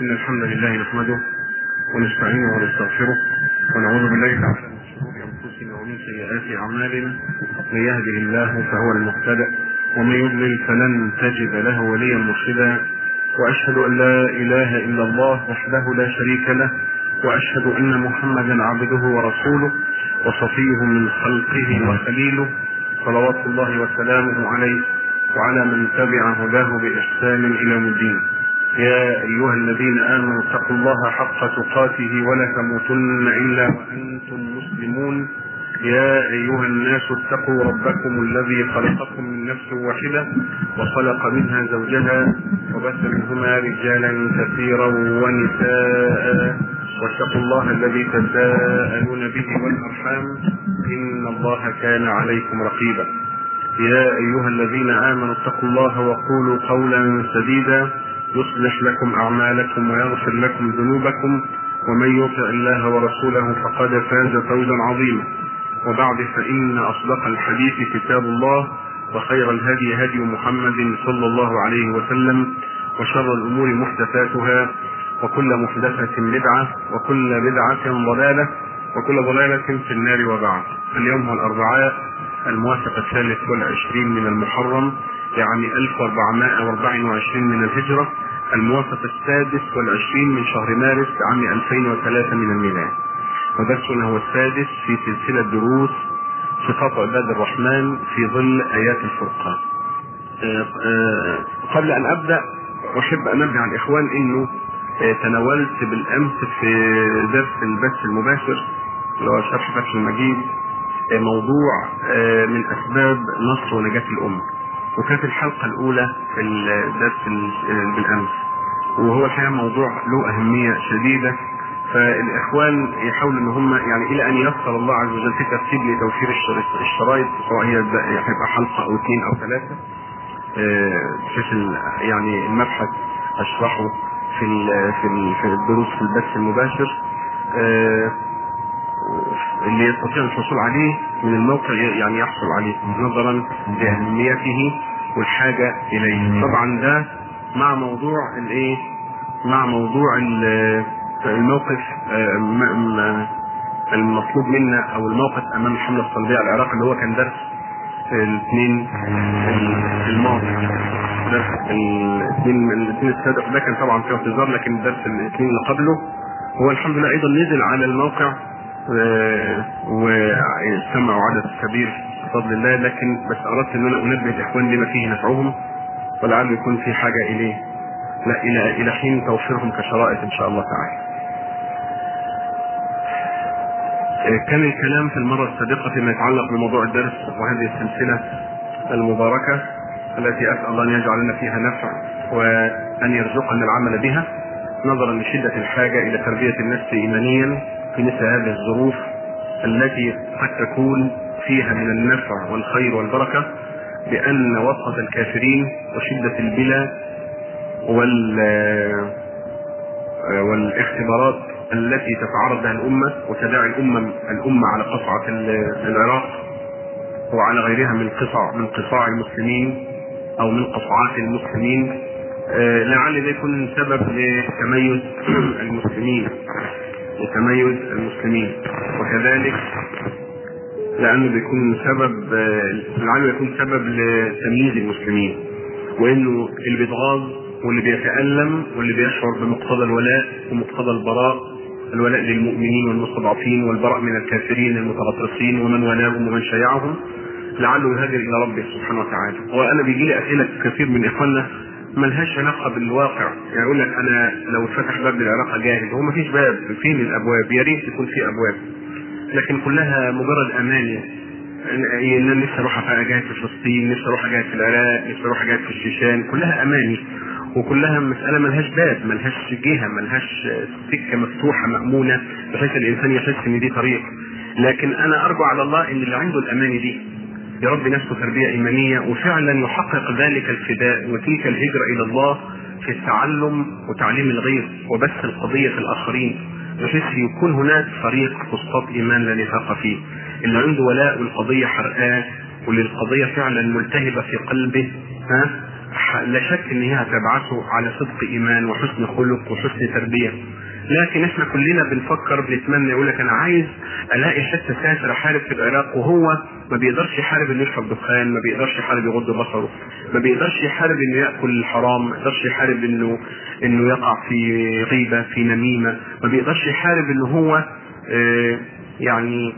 إن الحمد لله نحمده ونستعينه ونستغفره ونعوذ بالله تعالى من شرور أنفسنا ومن سيئات أعمالنا من يهده الله فهو المهتدى ومن يضلل فلن تجد له وليا مرشدا وأشهد أن لا إله إلا الله وحده لا شريك له وأشهد أن محمدا عبده ورسوله وصفيه من خلقه وخليله صلوات الله وسلامه عليه وعلى من تبع هداه بإحسان إلى يوم الدين يا أيها الذين آمنوا اتقوا الله حق تقاته ولا تموتن إلا وأنتم مسلمون يا أيها الناس اتقوا ربكم الذي خلقكم من نفس واحدة وخلق منها زوجها وبث منهما رجالا كثيرا ونساء واتقوا الله الذي تساءلون به والأرحام إن الله كان عليكم رقيبا يا أيها الذين آمنوا اتقوا الله وقولوا قولا سديدا يصلح لكم أعمالكم ويغفر لكم ذنوبكم ومن يطع الله ورسوله فقد فاز فوزا عظيما وبعد فإن أصدق الحديث كتاب الله وخير الهدي هدي محمد صلى الله عليه وسلم وشر الأمور محدثاتها وكل محدثة بدعة وكل بدعة ضلالة وكل ضلالة في النار وبعد اليوم هو الأربعاء الموافق الثالث والعشرين من المحرم يعني 1424 من الهجرة الموافق السادس والعشرين من شهر مارس عام 2003 من الميلاد ودرسنا هو السادس في سلسلة دروس صفات عباد الرحمن في ظل آيات الفرقان قبل أن أبدأ أحب أن أنبه على الإخوان إنه تناولت بالأمس في درس البث المباشر اللي هو شرح فتح المجيد موضوع من أسباب نصر ونجاة الأمة وكانت الحلقة الأولى في الدرس بالأمس وهو الحقيقة موضوع له أهمية شديدة فالإخوان يحاولوا إن هم يعني إلى أن يسر الله عز وجل في ترتيب لتوفير الشرايط سواء هي هتبقى حلقة أو اثنين أو ثلاثة بحيث يعني المبحث أشرحه في في في الدروس في البث المباشر اللي يستطيع الحصول عليه من الموقع يعني يحصل عليه نظرا لاهميته والحاجه اليه طبعا ده مع موضوع الايه مع موضوع الموقف المطلوب منا او الموقف امام الحمله الصليبيه على العراق اللي هو كان درس الاثنين الماضي درس الاثنين الاثنين السابق ده كان طبعا في اعتذار لكن الدرس الاثنين اللي قبله هو الحمد لله ايضا نزل على الموقع واستمعوا عدد كبير بفضل الله لكن بس اردت ان انا انبه الاخوان لما فيه نفعهم ولعل يكون في حاجه اليه لا الى الى حين توفيرهم كشرائط ان شاء الله تعالى. كان الكلام في المره السابقه فيما يتعلق بموضوع الدرس وهذه السلسله المباركه التي اسال الله ان يجعل لنا فيها نفع وان يرزقنا العمل بها نظرا لشده الحاجه الى تربيه النفس ايمانيا في مثل هذه الظروف التي قد تكون فيها من النفع والخير والبركه بان وسط الكافرين وشده البلا وال والاختبارات التي تتعرض لها الامه وتداعي الامه الامه على قصعه العراق وعلى غيرها من قطع من قطاع المسلمين او من قطعات المسلمين لعل ده يكون سبب لتميز المسلمين لتميز المسلمين وكذلك لانه بيكون سبب لعله يكون سبب لتمييز المسلمين وانه اللي بيتغاظ واللي بيتالم واللي بيشعر بمقتضى الولاء ومقتضى البراء الولاء للمؤمنين والمستضعفين والبراء من الكافرين المتغطرسين ومن والاهم ومن شيعهم لعله يهاجر الى ربه سبحانه وتعالى وانا بيجي لي اسئله كثير من اخواننا ملهاش علاقه بالواقع يعني يقول لك انا لو اتفتح باب للعراق جاهز هو ما فيش باب فين الابواب يا ريت يكون في ابواب لكن كلها مجرد اماني ان انا نفسي اروح اجاهد في فلسطين نفسي اروح اجاهد في العراق نفسي اروح اجاهد في الشيشان كلها اماني وكلها مسألة ملهاش باب ملهاش جهة ملهاش سكة مفتوحة مأمونة بحيث الإنسان يحس إن دي طريق لكن أنا أرجو على الله إن اللي عنده الأماني دي يربي نفسه تربية إيمانية وفعلا يحقق ذلك الفداء وتلك الهجرة إلى الله في التعلم وتعليم الغير وبث القضية في الآخرين بحيث يكون هناك فريق فسطاط إيمان لا نفاق فيه اللي عنده ولاء والقضية حرقاه واللي القضية فعلا ملتهبة في قلبه ها لا شك ان هي هتبعثه على صدق ايمان وحسن خلق وحسن تربيه لكن احنا كلنا بنفكر بنتمنى يقول لك انا عايز الاقي حته سافر احارب في العراق وهو ما بيقدرش يحارب انه يشرب دخان ما بيقدرش يحارب يغض بصره ما بيقدرش يحارب انه ياكل الحرام ما بيقدرش يحارب انه انه يقع في غيبه في نميمه ما بيقدرش يحارب انه هو آه يعني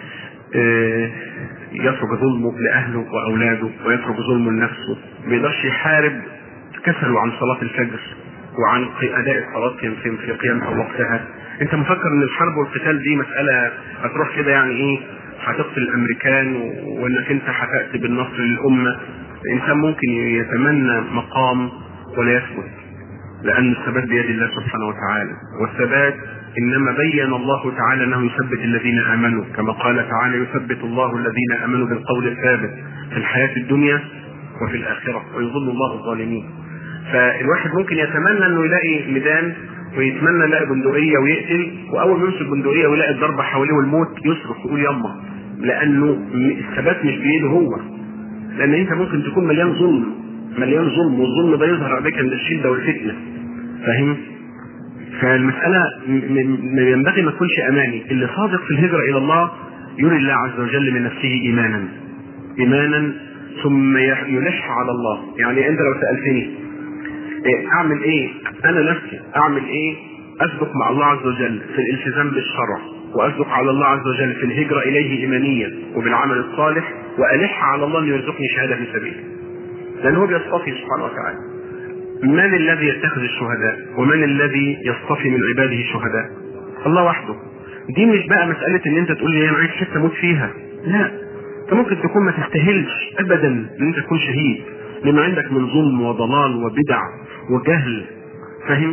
آه يترك ظلمه لاهله واولاده ويترك ظلمه لنفسه ما بيقدرش يحارب كسله عن صلاه الفجر وعن اداء الصلاه في في قيامها وقتها انت مفكر ان الحرب والقتال دي مساله هتروح كده يعني ايه هتقتل الامريكان وانك انت هتاتي بالنصر للامه الانسان ممكن يتمنى مقام ولا يثبت لان الثبات بيد الله سبحانه وتعالى والثبات انما بين الله تعالى انه يثبت الذين امنوا كما قال تعالى يثبت الله الذين امنوا بالقول الثابت في الحياه الدنيا وفي الاخره ويضل الله الظالمين فالواحد ممكن يتمنى انه يلاقي ميدان ويتمنى يلاقي بندقيه ويقتل واول ما يمسك بندقيه ويلاقي الضربه حواليه والموت يصرخ ويقول يما لانه الثبات مش بايده هو لان انت ممكن تكون مليان ظلم مليان ظلم والظلم ده يظهر عليك عند الشده والفتنه فاهم؟ فالمساله ما ينبغي ما تكونش اماني اللي صادق في الهجره الى الله يري الله عز وجل من نفسه ايمانا ايمانا ثم يلح على الله يعني انت لو سالتني إيه اعمل ايه انا نفسي اعمل ايه اصدق مع الله عز وجل في الالتزام بالشرع واصدق على الله عز وجل في الهجره اليه ايمانيا وبالعمل الصالح والح على الله ان يرزقني شهاده في سبيله لان هو بيصطفي سبحانه وتعالى من الذي يتخذ الشهداء ومن الذي يصطفي من عباده الشهداء الله وحده دي مش بقى مسألة ان انت تقول لي انا عايز حتة اموت فيها لا انت ممكن تكون ما تستاهلش ابدا ان انت تكون شهيد لما عندك من ظلم وضلال وبدع وجهل فاهم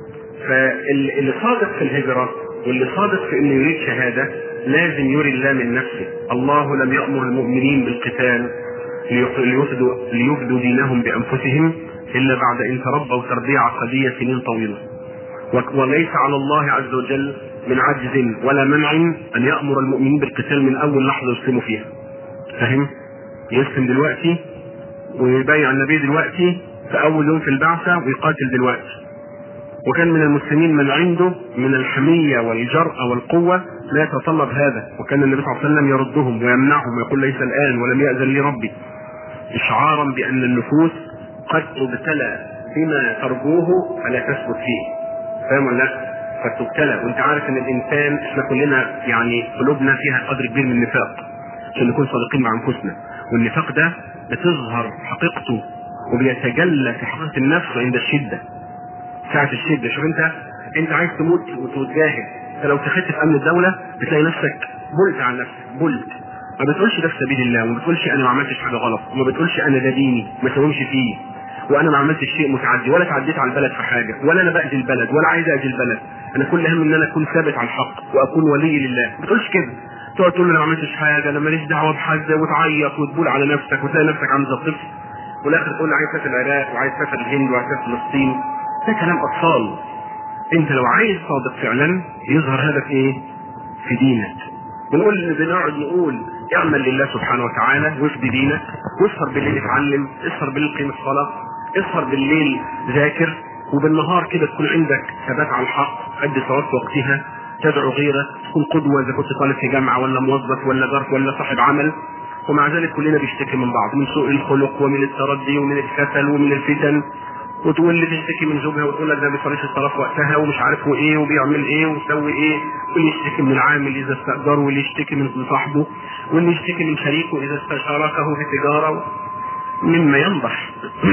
فاللي صادق في الهجرة واللي صادق في انه يريد شهادة لازم يري الله من نفسه الله لم يأمر المؤمنين بالقتال ليفدوا, ليفدوا دينهم بأنفسهم إلا بعد أن تربوا تربية عقدية سنين طويلة وليس على الله عز وجل من عجز ولا منع أن يأمر المؤمنين بالقتال من أول لحظة يسلموا فيها فاهم؟ يسلم دلوقتي ويبايع النبي دلوقتي في اول يوم في البعثه ويقاتل دلوقتي وكان من المسلمين من عنده من الحميه والجرأه والقوه لا يتطلب هذا وكان النبي صلى الله عليه وسلم يردهم ويمنعهم ويقول ليس الان ولم يأذن لي ربي اشعارا بان النفوس قد تبتلى بما ترجوه فلا تثبت فيه فاهم ولا لا؟ قد تبتلى وانت عارف ان الانسان احنا كلنا يعني قلوبنا فيها قدر كبير من النفاق عشان نكون صادقين مع انفسنا والنفاق ده بتظهر حقيقته وبيتجلى في حقيقه النفس عند الشده ساعه الشده شوف انت انت عايز تموت وتجاهد انت لو تخدت في امن الدوله بتلاقي نفسك بلت عن نفسك بلت ما بتقولش ده في سبيل الله وما بتقولش انا ما عملتش حاجه غلط وما بتقولش انا ده ديني ما اسويش فيه وانا ما عملتش شيء متعدي ولا تعديت على البلد في حاجه ولا انا باذي البلد ولا عايز اذي البلد انا كل هم ان انا اكون ثابت على الحق واكون ولي لله ما بتقولش كده تقعد تقول انا ما عملتش حاجه انا ماليش دعوه بحد وتعيط وتبول على نفسك وتلاقي نفسك عامل زي الطفل والاخر تقول عايز اسافر العراق وعايز اسافر الهند وعايز اسافر فلسطين ده كلام اطفال انت لو عايز صادق فعلا يظهر هذا في ايه؟ في دينك بنقول بنقعد نقول اعمل لله سبحانه وتعالى وافدي دينك واسهر بالليل اتعلم اسهر بالليل قيم الصلاه اسهر بالليل ذاكر وبالنهار كده تكون عندك ثبات على الحق ادي صلاه وقتها تدعو غيرك تكون قدوه اذا كنت طالب في جامعه ولا موظف ولا جارك ولا صاحب عمل ومع ذلك كلنا بيشتكي من بعض من سوء الخلق ومن التردي ومن الكسل ومن الفتن وتقول لي تشتكي من زوجها وتقول لك ده ما بيصليش الصلاه في وقتها ومش عارف هو ايه وبيعمل ايه ويسوي ايه واللي يشتكي من العامل اذا استاجره واللي يشتكي من صاحبه واللي يشتكي من شريكه اذا استشاركه في تجاره مما ينضح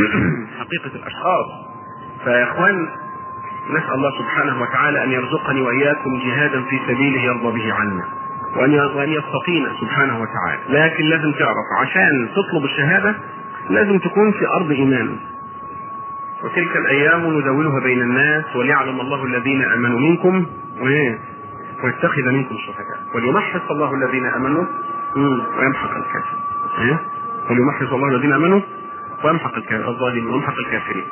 حقيقه الاشخاص فيا اخوان نسال الله سبحانه وتعالى ان يرزقني واياكم جهادا في سبيله يرضى به عنا وان وان يستقينا سبحانه وتعالى لكن لازم تعرف عشان تطلب الشهاده لازم تكون في ارض ايمان وتلك الايام نداولها بين الناس وليعلم الله الذين امنوا منكم وايه ويتخذ منكم شهداء وليمحص الله الذين امنوا ويمحق الكافرين ايه وليمحص الله الذين امنوا ويمحق الظالمين ويمحق الكافرين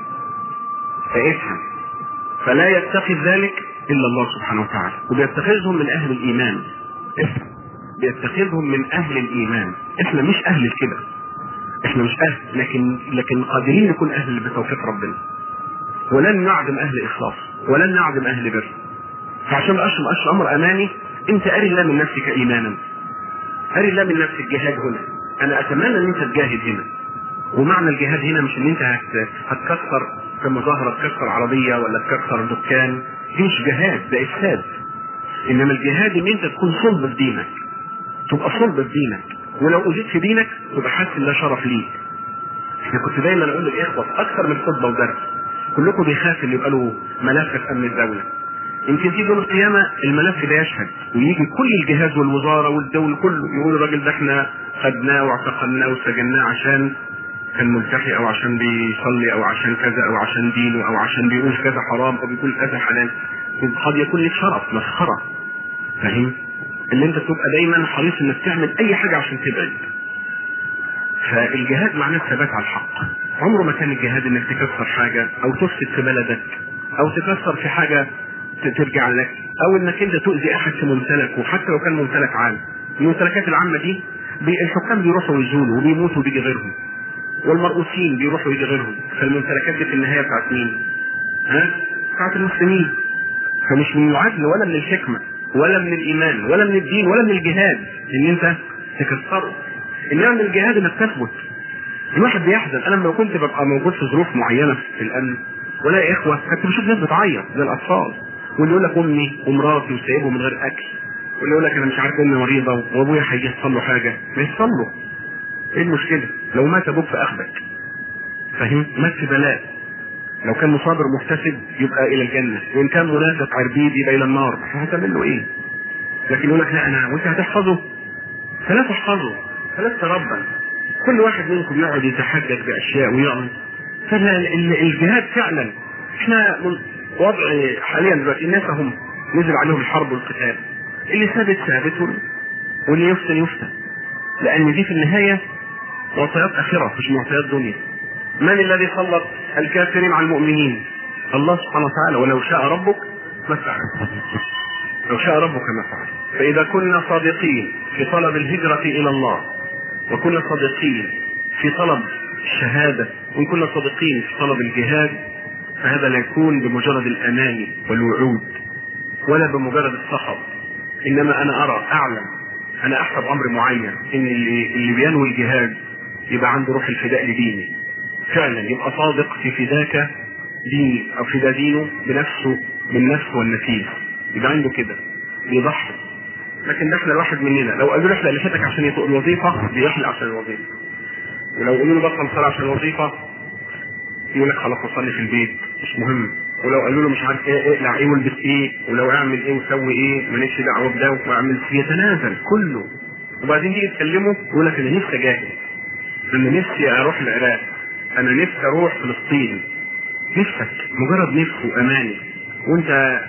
فافهم فلا يتخذ ذلك الا الله سبحانه وتعالى وبيتخذهم من اهل الايمان افهم بيتخذهم من اهل الايمان احنا مش اهل الكده احنا مش اهل لكن لكن قادرين نكون اهل بتوفيق ربنا ولن نعدم اهل اخلاص ولن نعدم اهل بر فعشان ما اشرب امر اماني انت اري الله من نفسك ايمانا اري الله من نفسك جهاد هنا انا اتمنى ان انت تجاهد هنا ومعنى الجهاد هنا مش ان انت هت... هتكسر في مظاهرة تكسر عربية ولا تكسر دكان دي مش جهاد ده افساد انما الجهاد ان انت تكون صلب في دينك تبقى صلب في دينك ولو اجيت في دينك تبقى حاسس ان ده شرف ليك احنا كنت دايما اقول للاخوه في اكثر من خطبه ودرس كلكم بيخاف اللي يبقى له ملف في امن الدوله يمكن تيجي يوم القيامه الملف ده يشهد ويجي كل الجهاز والوزاره والدول كله يقول الراجل ده احنا خدناه واعتقلناه وسجناه عشان كان ملتحي او عشان بيصلي او عشان كذا او عشان دينه او عشان بيقول كذا حرام او بيقول كذا حلال قد يكون لك شرف مسخره فاهم؟ اللي انت تبقى دايما حريص انك تعمل اي حاجه عشان تبعد فالجهاد معناه الثبات على الحق عمره ما كان الجهاد انك تكسر حاجه او تفسد في بلدك او تكسر في حاجه ترجع لك او انك انت تؤذي احد في ممتلكه حتى لو كان ممتلك عام الممتلكات العامه دي الحكام بيروحوا ويزولوا وبيموتوا وبيجي غيرهم والمرؤوسين بيروحوا ويجي غيرهم فالممتلكات دي في النهايه بتاعت مين؟ ها؟ بتاعت المسلمين فمش من العدل ولا من الحكمه ولا من الايمان ولا من الدين ولا من الجهاد ان انت تكسره انما من الجهاد انك تثبت الواحد بيحزن انا لما كنت ببقى موجود في ظروف معينه في الامن ولا اخوه كنت بشوف ناس بتعيط زي الاطفال واللي يقول لك امي ومراتي وسايبهم من غير اكل واللي يقول لك انا مش عارف امي مريضه وابويا هيحصل له حاجه ما يحصل له ايه المشكله؟ لو مات ابوك في اخذك فاهم؟ مات في بلاء لو كان مصابر محتسب يبقى الى الجنه وان كان منافق عربيد يبقى الى النار هتعمل له ايه؟ لكن يقول لك لا انا وانت هتحفظه فلا تحفظه فلست ربا كل واحد منكم يقعد يتحجج باشياء ويقعد فالجهاد فعلا احنا من وضع حاليا دلوقتي الناس هم نزل عليهم الحرب والقتال اللي ثابت ثابت واللي يفتن يفتن لان دي في النهايه معطيات اخره مش معطيات دنيا من الذي سلط الكافرين على المؤمنين الله سبحانه وتعالى ولو شاء ربك ما فعل لو شاء ربك ما فعل فاذا كنا صادقين في طلب الهجره الى الله وكنا صادقين في طلب الشهاده وان كنا صادقين في طلب الجهاد فهذا لا يكون بمجرد الاماني والوعود ولا بمجرد الصخب انما انا ارى اعلم انا احسب امر معين ان اللي اللي بينوي الجهاد يبقى عنده روح الفداء لدينه فعلا يبقى صادق في فداك دين او فدا دينه بنفسه بالنفس والنفيس يبقى عنده كده بيضحي لكن ده احنا الواحد مننا لو قالوا له احلق لحيتك عشان يطوق الوظيفه بيحلق عشان الوظيفه ولو قالوا له بطل صلاه عشان الوظيفه يقول لك خلاص اصلي في البيت مش مهم ولو قالوا له مش عارف ايه اقلع ايه والبس ايه ولو اعمل ايه وسوي ايه مالكش دعوه بده واعمل يتنازل كله وبعدين تيجي تكلمه يقول لك انا نفسي اجاهد انا نفسي اروح العراق انا نفسي اروح فلسطين نفسك مجرد نفس واماني وانت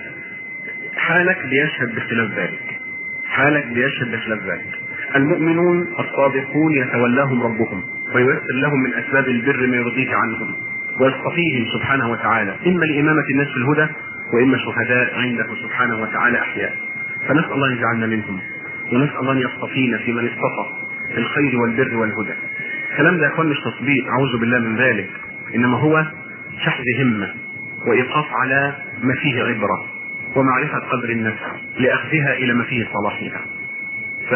حالك بيشهد بخلاف ذلك حالك بيشهد بخلاف ذلك المؤمنون الصادقون يتولاهم ربهم وييسر لهم من اسباب البر ما يرضيك عنهم ويصطفيهم سبحانه وتعالى اما لامامه الناس في الهدى واما شهداء عنده سبحانه وتعالى احياء فنسال الله ان يجعلنا منهم ونسال الله ان يصطفينا في من اصطفى في الخير والبر والهدى الكلام ده يا اخوان مش تطبيق اعوذ بالله من ذلك انما هو شحذ همه وايقاف على ما فيه عبره ومعرفه قدر النفس لاخذها الى ما فيه صلاحها ف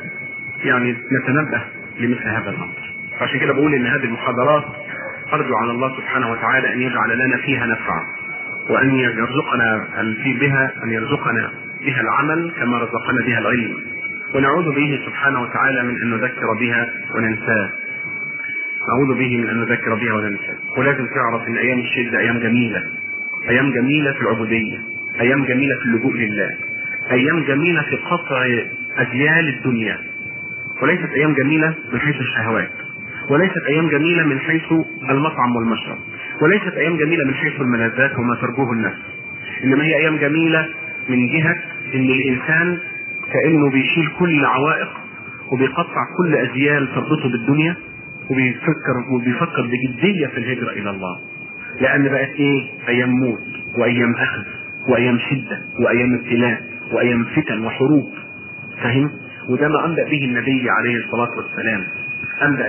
يعني نتنبه لمثل هذا الامر فعشان كده بقول ان هذه المحاضرات ارجو على الله سبحانه وتعالى ان يجعل لنا فيها نفعا وان يرزقنا في بها ان يرزقنا بها العمل كما رزقنا بها العلم ونعوذ به سبحانه وتعالى من ان نذكر بها وننساه نعوذ به من ان نذكر بها وننساه ولازم تعرف ان ايام الشده ايام جميله ايام جميله في العبوديه ايام جميله في اللجوء لله ايام جميله في قطع اجيال الدنيا وليست ايام جميله من حيث الشهوات وليست ايام جميله من حيث المطعم والمشرب وليست ايام جميله من حيث الملذات وما ترجوه النفس انما هي ايام جميله من جهه ان الانسان كانه بيشيل كل العوائق وبيقطع كل اجيال تربطه بالدنيا وبيفكر وبيفكر بجديه في الهجره الى الله لان بقت ايه ايام موت وايام اخذ وايام شده وايام ابتلاء وايام فتن وحروب فاهم وده ما انبأ به النبي عليه الصلاه والسلام انبأ به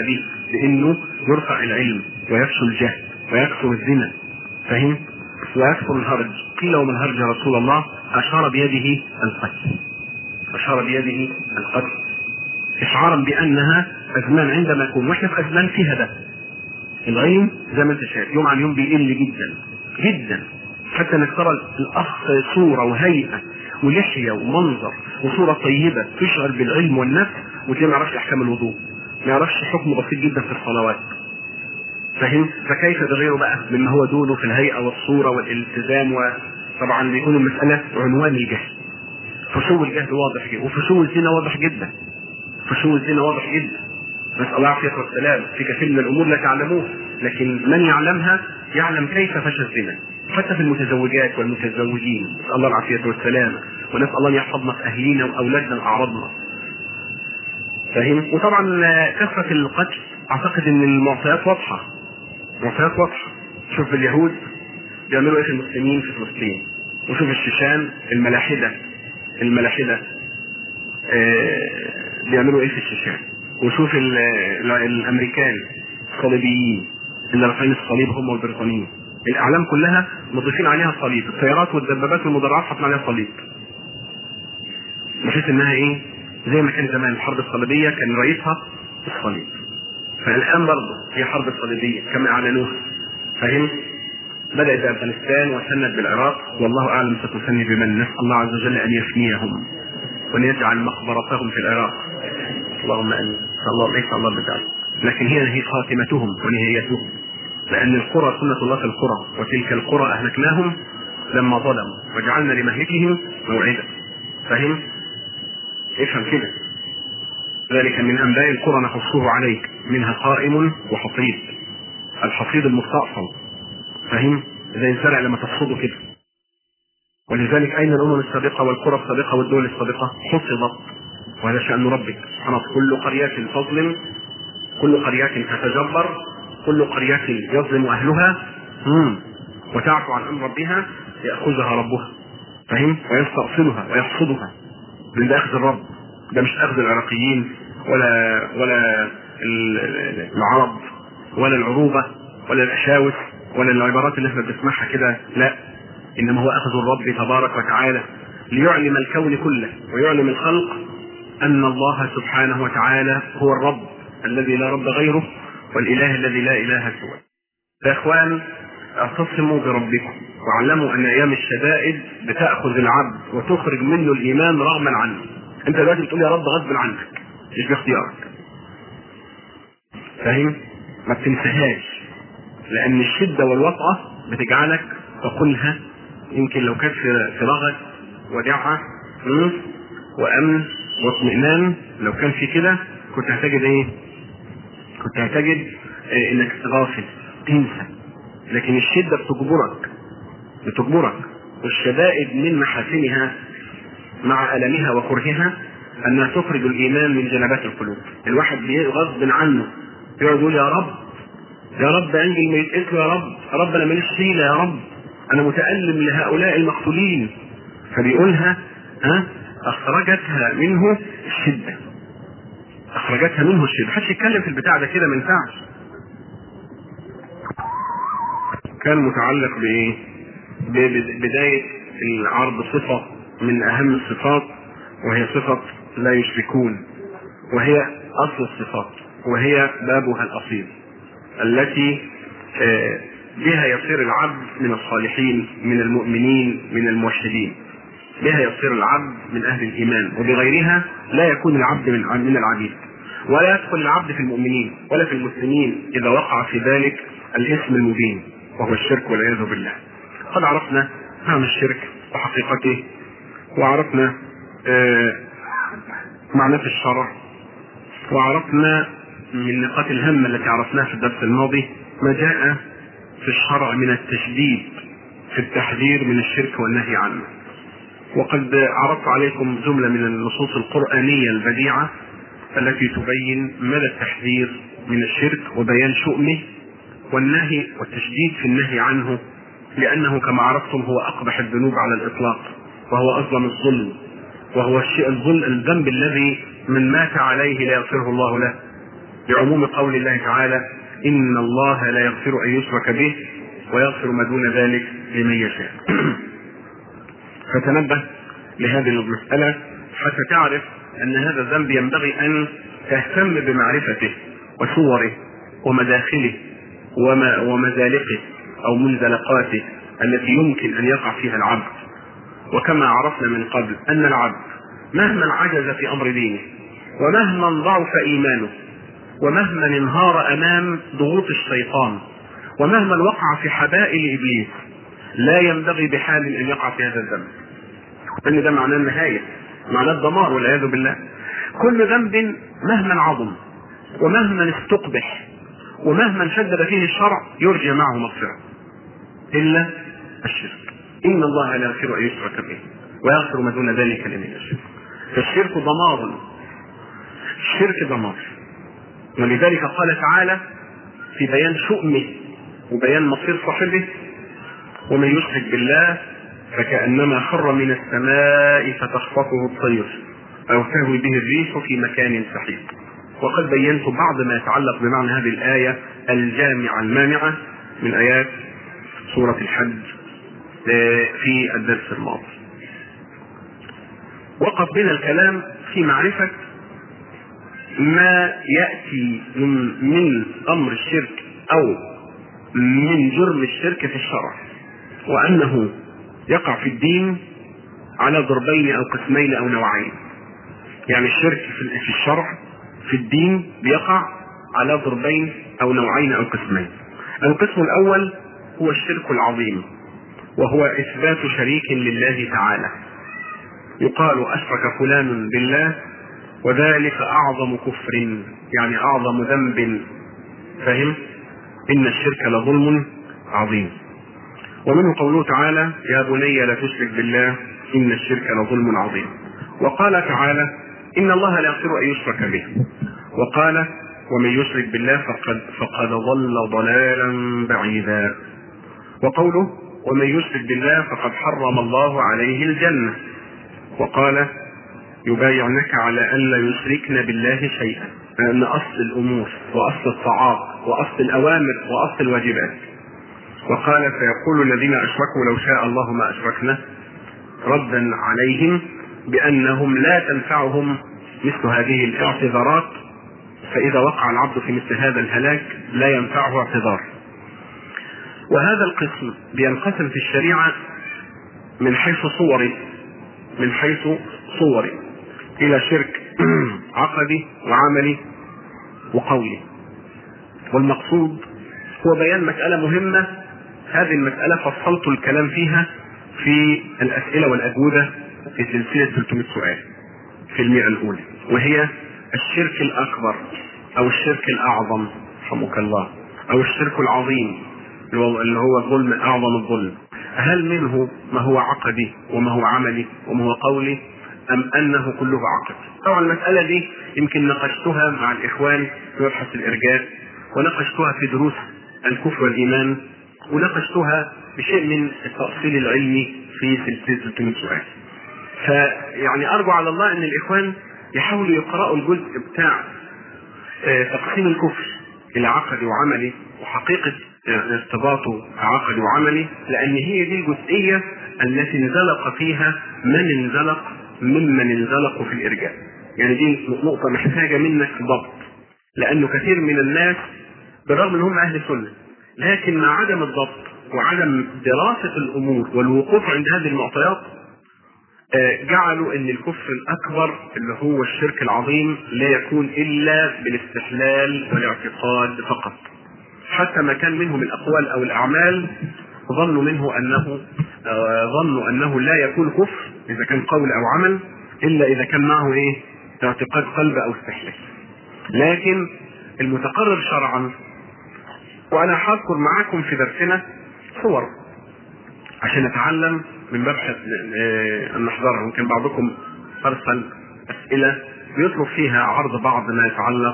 لانه يرفع العلم ويفشو الجهل ويكثر الزنا فهم ويكثر الهرج قيل وما الهرج يا رسول الله اشار بيده القتل اشار بيده القتل اشعارا بانها ازمان عندما يكون واحنا في ازمان فيها ده العلم زي ما انت شايف يوم عن يوم بيقل جدا جدا حتى انك ترى الاخ صوره وهيئه ولحيه ومنظر وصوره طيبه تشعر بالعلم والنفس وتلاقيه ما يعرفش احكام الوضوء ما يعرفش حكم بسيط جدا في الصلوات فاهم فكيف بغيره بقى مما هو دونه في الهيئه والصوره والالتزام وطبعا بيكون المساله عنوان الجهل فشو الجهل واضح جدا وفشو الزنا واضح جدا فشو الزنا واضح جدا نسال الله العافيه والسلام في كثير من الامور لا تعلموه لكن من يعلمها يعلم كيف فشى الزنا حتى في المتزوجات والمتزوجين نسال الله العافيه والسلام ونسال الله ان يحفظنا في اهلينا واولادنا واعراضنا فاهم وطبعا كثره القتل اعتقد ان المعطيات واضحه معطيات واضحه شوف اليهود بيعملوا ايه في المسلمين في فلسطين وشوف الشيشان الملاحده الملاحده آه بيعملوا ايه في الشيشان وشوف ال ال الامريكان الصليبيين اللي رافعين الصليب هم والبريطانيين الاعلام كلها مضيفين عليها الصليب الطيارات والدبابات والمدرعات حاطين عليها صليب بحيث انها ايه زي ما كان زمان الحرب الصليبيه كان رئيسها الصليب فالان برضه هي حرب الصليبيه كما اعلنوها فاهم بدات بافغانستان وسنت بالعراق والله اعلم ستسني بمن نسال الله عز وجل ان يفنيهم وان يجعل مقبرتهم في العراق اللهم امين الله ليس الله بذلك لكن هي هي خاتمتهم ونهايتهم لان القرى سنه الله في القرى وتلك القرى اهلكناهم لما ظلموا وجعلنا لمهلكهم موعدا فهم افهم كده ذلك من انباء القرى نقصه عليك منها قائم وحصيد الحصيد المستأصل فهم زي الزرع لما تحصده كده ولذلك اين الامم السابقه والقرى السابقه والدول السابقه حصدت وهذا شان ربك سبحانه كل قريه تظلم كل قريه تتجبر كل قريه يظلم اهلها مم. وتعفو عن امر ربها ياخذها ربها فهم ويستأصلها ويحصدها من ده اخذ الرب ده مش اخذ العراقيين ولا ولا العرب ولا العروبه ولا الاشاوس ولا العبارات اللي احنا بنسمعها كده لا انما هو اخذ الرب تبارك وتعالى ليعلم الكون كله ويعلم الخلق ان الله سبحانه وتعالى هو الرب الذي لا رب غيره والاله الذي لا اله سواه. يا اخوان اعتصموا بربكم واعلموا ان ايام الشدائد بتاخذ العبد وتخرج منه الايمان رغما عنه. انت دلوقتي بتقول يا رب غصب عنك مش باختيارك. فاهم؟ ما بتنساهاش لان الشده والوطأه بتجعلك تقولها يمكن لو كانت في رغد ودعه وامن واطمئنان لو كان في كده كنت هتجد ايه؟ كنت هتجد إيه انك غافل تنسى لكن الشده بتجبرك بتجبرك والشدائد من محاسنها مع المها وكرهها انها تخرج الايمان من جنبات القلوب الواحد غصب عنه يقعد يقول يا رب يا رب عندي الميت يا رب يا رب انا ماليش حيله يا رب انا متالم لهؤلاء المقتولين فبيقولها ها اخرجتها منه الشده اخرجتها منه الشده محدش يتكلم في البتاع ده كده ما ينفعش كان متعلق بايه ببدايه العرض صفه من اهم الصفات وهي صفه لا يشركون وهي اصل الصفات وهي بابها الاصيل التي بها يصير العبد من الصالحين من المؤمنين من الموحدين بها يصير العبد من اهل الايمان وبغيرها لا يكون العبد من من العبيد ولا يدخل العبد في المؤمنين ولا في المسلمين اذا وقع في ذلك الاسم المبين وهو الشرك والعياذ بالله قد عرفنا معنى الشرك وحقيقته وعرفنا آه معناه في الشرع وعرفنا من النقاط الهامة التي عرفناها في الدرس الماضي ما جاء في الشرع من التشديد في التحذير من الشرك والنهي عنه وقد عرضت عليكم جملة من النصوص القرآنية البديعة التي تبين مدى التحذير من الشرك وبيان شؤمه والنهي والتشديد في النهي عنه لأنه كما عرفتم هو أقبح الذنوب على الإطلاق وهو أظلم الظلم وهو الشيء الظلم الذنب الذي من مات عليه لا يغفره الله له بعموم قول الله تعالى إن الله لا يغفر أن يشرك به ويغفر ما دون ذلك لمن يشاء فتنبه لهذه المسألة حتى تعرف أن هذا الذنب ينبغي أن تهتم بمعرفته وصوره ومداخله وما ومزالقه أو منزلقاته التي يمكن أن يقع فيها العبد وكما عرفنا من قبل أن العبد مهما عجز في أمر دينه ومهما ضعف إيمانه ومهما انهار أمام ضغوط الشيطان ومهما وقع في حبائل إبليس لا ينبغي بحال أن يقع في هذا الذنب لأن ده معناه النهاية معناه الدمار والعياذ بالله كل ذنب مهما عظم ومهما استقبح ومهما شدد فيه الشرع يرجى معه مغفرة إلا الشرك إن الله لا يغفر أن يشرك به ويغفر ما دون ذلك لمن يشاء فالشرك دمار الشرك دمار ولذلك قال تعالى في بيان شؤمه وبيان مصير صاحبه ومن يشرك بالله فكأنما خر من السماء فتخطفه الطير أو تهوي به الريح في مكان سحيق وقد بينت بعض ما يتعلق بمعنى هذه الآية الجامعة المانعة من آيات سورة الحج في الدرس الماضي وقف بنا الكلام في معرفة ما يأتي من, من أمر الشرك أو من جرم الشرك في الشرع وأنه يقع في الدين على ضربين أو قسمين أو نوعين يعني الشرك في الشرع في الدين بيقع على ضربين أو نوعين أو قسمين القسم الأول هو الشرك العظيم وهو إثبات شريك لله تعالى يقال أشرك فلان بالله وذلك أعظم كفر يعني أعظم ذنب فهم إن الشرك لظلم عظيم ومنه قوله تعالى يا بني لا تشرك بالله إن الشرك لظلم عظيم وقال تعالى إن الله لا يغفر أن يشرك به وقال ومن يشرك بالله فقد فقد ضل ضلالا بعيدا وقوله ومن يشرك بالله فقد حرم الله عليه الجنة وقال يبايعنك على أن لا يشركن بالله شيئا لأن أصل الأمور وأصل الطاعات وأصل الأوامر وأصل الواجبات وقال سيقول الذين أشركوا لو شاء الله ما أشركنا ردا عليهم بأنهم لا تنفعهم مثل هذه الاعتذارات فإذا وقع العبد في مثل هذا الهلاك لا ينفعه اعتذار وهذا القسم بينقسم في الشريعة من حيث صوره من حيث صوره إلى شرك عقدي وعملي وقولي والمقصود هو بيان مسألة مهمة هذه المسألة فصلت الكلام فيها في الأسئلة والأجوبة في سلسلة 300 سؤال في المئة الأولى وهي الشرك الأكبر أو الشرك الأعظم رحمك الله أو الشرك العظيم اللي هو الظلم أعظم الظلم هل منه ما هو عقدي وما هو عملي وما هو قولي أم أنه كله عقد طبعا المسألة دي يمكن ناقشتها مع الإخوان في مبحث الإرجاء وناقشتها في دروس الكفر والإيمان وناقشتها بشيء من التأصيل العلمي في سلسلة 300 سؤال فيعني أرجو على الله أن الإخوان يحاولوا يقرأوا الجزء بتاع تقسيم الكفر إلى عقدي وعملي وحقيقة ارتباطه عقدي وعملي لأن هي دي الجزئية التي انزلق فيها من انزلق ممن انزلقوا في الإرجاء يعني دي نقطة محتاجة منك ضبط لأنه كثير من الناس بالرغم ان هم أهل سنة لكن مع عدم الضبط وعدم دراسة الأمور والوقوف عند هذه المعطيات جعلوا ان الكفر الاكبر اللي هو الشرك العظيم لا يكون الا بالاستحلال والاعتقاد فقط حتى ما كان منه من الاقوال او الاعمال ظنوا منه انه ظنوا انه لا يكون كفر اذا كان قول او عمل الا اذا كان معه ايه اعتقاد قلب او استحلال لكن المتقرر شرعا وانا هذكر معاكم في درسنا صور عشان نتعلم من مبحث ان نحضرها ممكن بعضكم ارسل اسئله بيطلب فيها عرض بعض ما يتعلق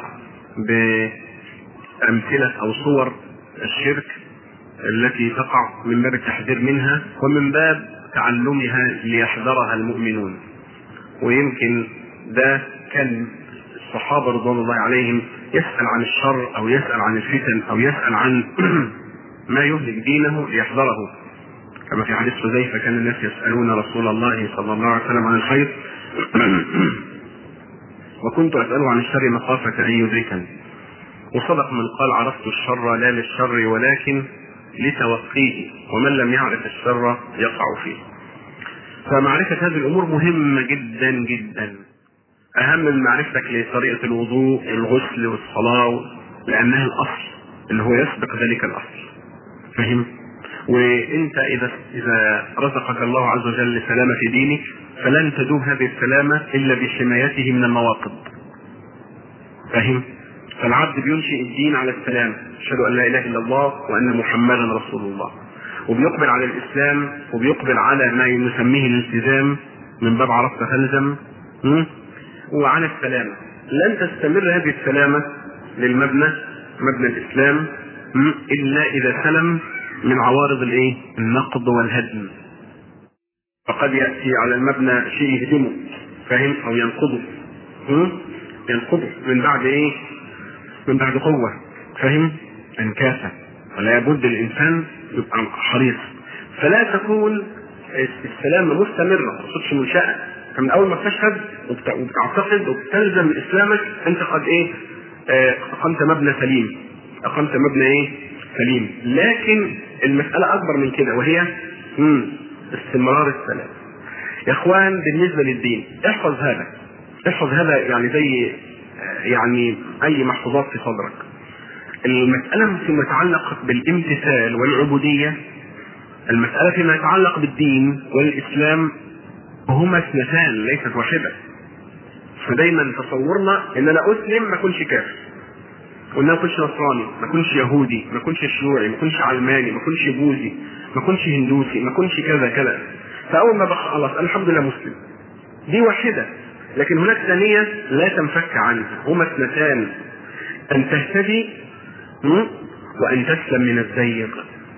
بامثله او صور الشرك التي تقع من باب التحذير منها ومن باب تعلمها ليحذرها المؤمنون ويمكن ده كان الصحابه رضوان الله عليهم يسأل عن الشر أو يسأل عن الفتن أو يسأل عن ما يهلك دينه ليحذره كما في حديث حذيفة كان الناس يسألون رسول الله صلى الله عليه وسلم عن الخير وكنت أسأله عن الشر مخافة أن يدركني وصدق من قال عرفت الشر لا للشر ولكن لتوقيه ومن لم يعرف الشر يقع فيه فمعرفة هذه الأمور مهمة جدا جدا أهم من معرفتك لطريقة الوضوء والغسل والصلاة لأنها الأصل اللي هو يسبق ذلك الأصل فهم؟ وانت اذا اذا رزقك الله عز وجل السلامه في دينك فلن تدوم هذه السلامه الا بحمايته من النواقض. فاهم؟ فالعبد بينشئ الدين على السلام، اشهد ان لا اله الا الله وان محمدا رسول الله. وبيقبل على الاسلام وبيقبل على ما نسميه الالتزام من باب عرفت فالزم وعلى السلامه. لن تستمر هذه السلامه للمبنى مبنى الاسلام الا اذا سلم من عوارض الايه؟ النقض والهدم. فقد ياتي على المبنى شيء يهدمه فاهم او ينقضه. ينقضه من بعد ايه؟ من بعد قوه فاهم؟ انكاسه ولا بد الانسان يبقى حريص فلا تكون السلامه مستمره ما تقصدش منشاه فمن اول ما تشهد وبتعتقد وبتلزم اسلامك انت قد ايه؟ آه اقمت مبنى سليم اقمت مبنى ايه؟ سليم لكن المسألة أكبر من كده وهي مم. استمرار السلام يا إخوان بالنسبة للدين احفظ هذا احفظ هذا يعني زي يعني أي محفوظات في صدرك المسألة فيما يتعلق بالامتثال والعبودية المسألة فيما يتعلق بالدين والإسلام هما اثنتان ليست واحدة فدايما تصورنا ان انا اسلم ما اكونش كافر وان انا اكونش نصراني ما اكونش يهودي ما اكونش شيوعي ما اكونش علماني ما اكونش بوذي ما اكونش هندوسي ما اكونش كذا كذا فاول ما خلاص الحمد لله مسلم دي واحده لكن هناك ثانيه لا تنفك عنها هما اثنتان ان تهتدي وان تسلم من الزيغ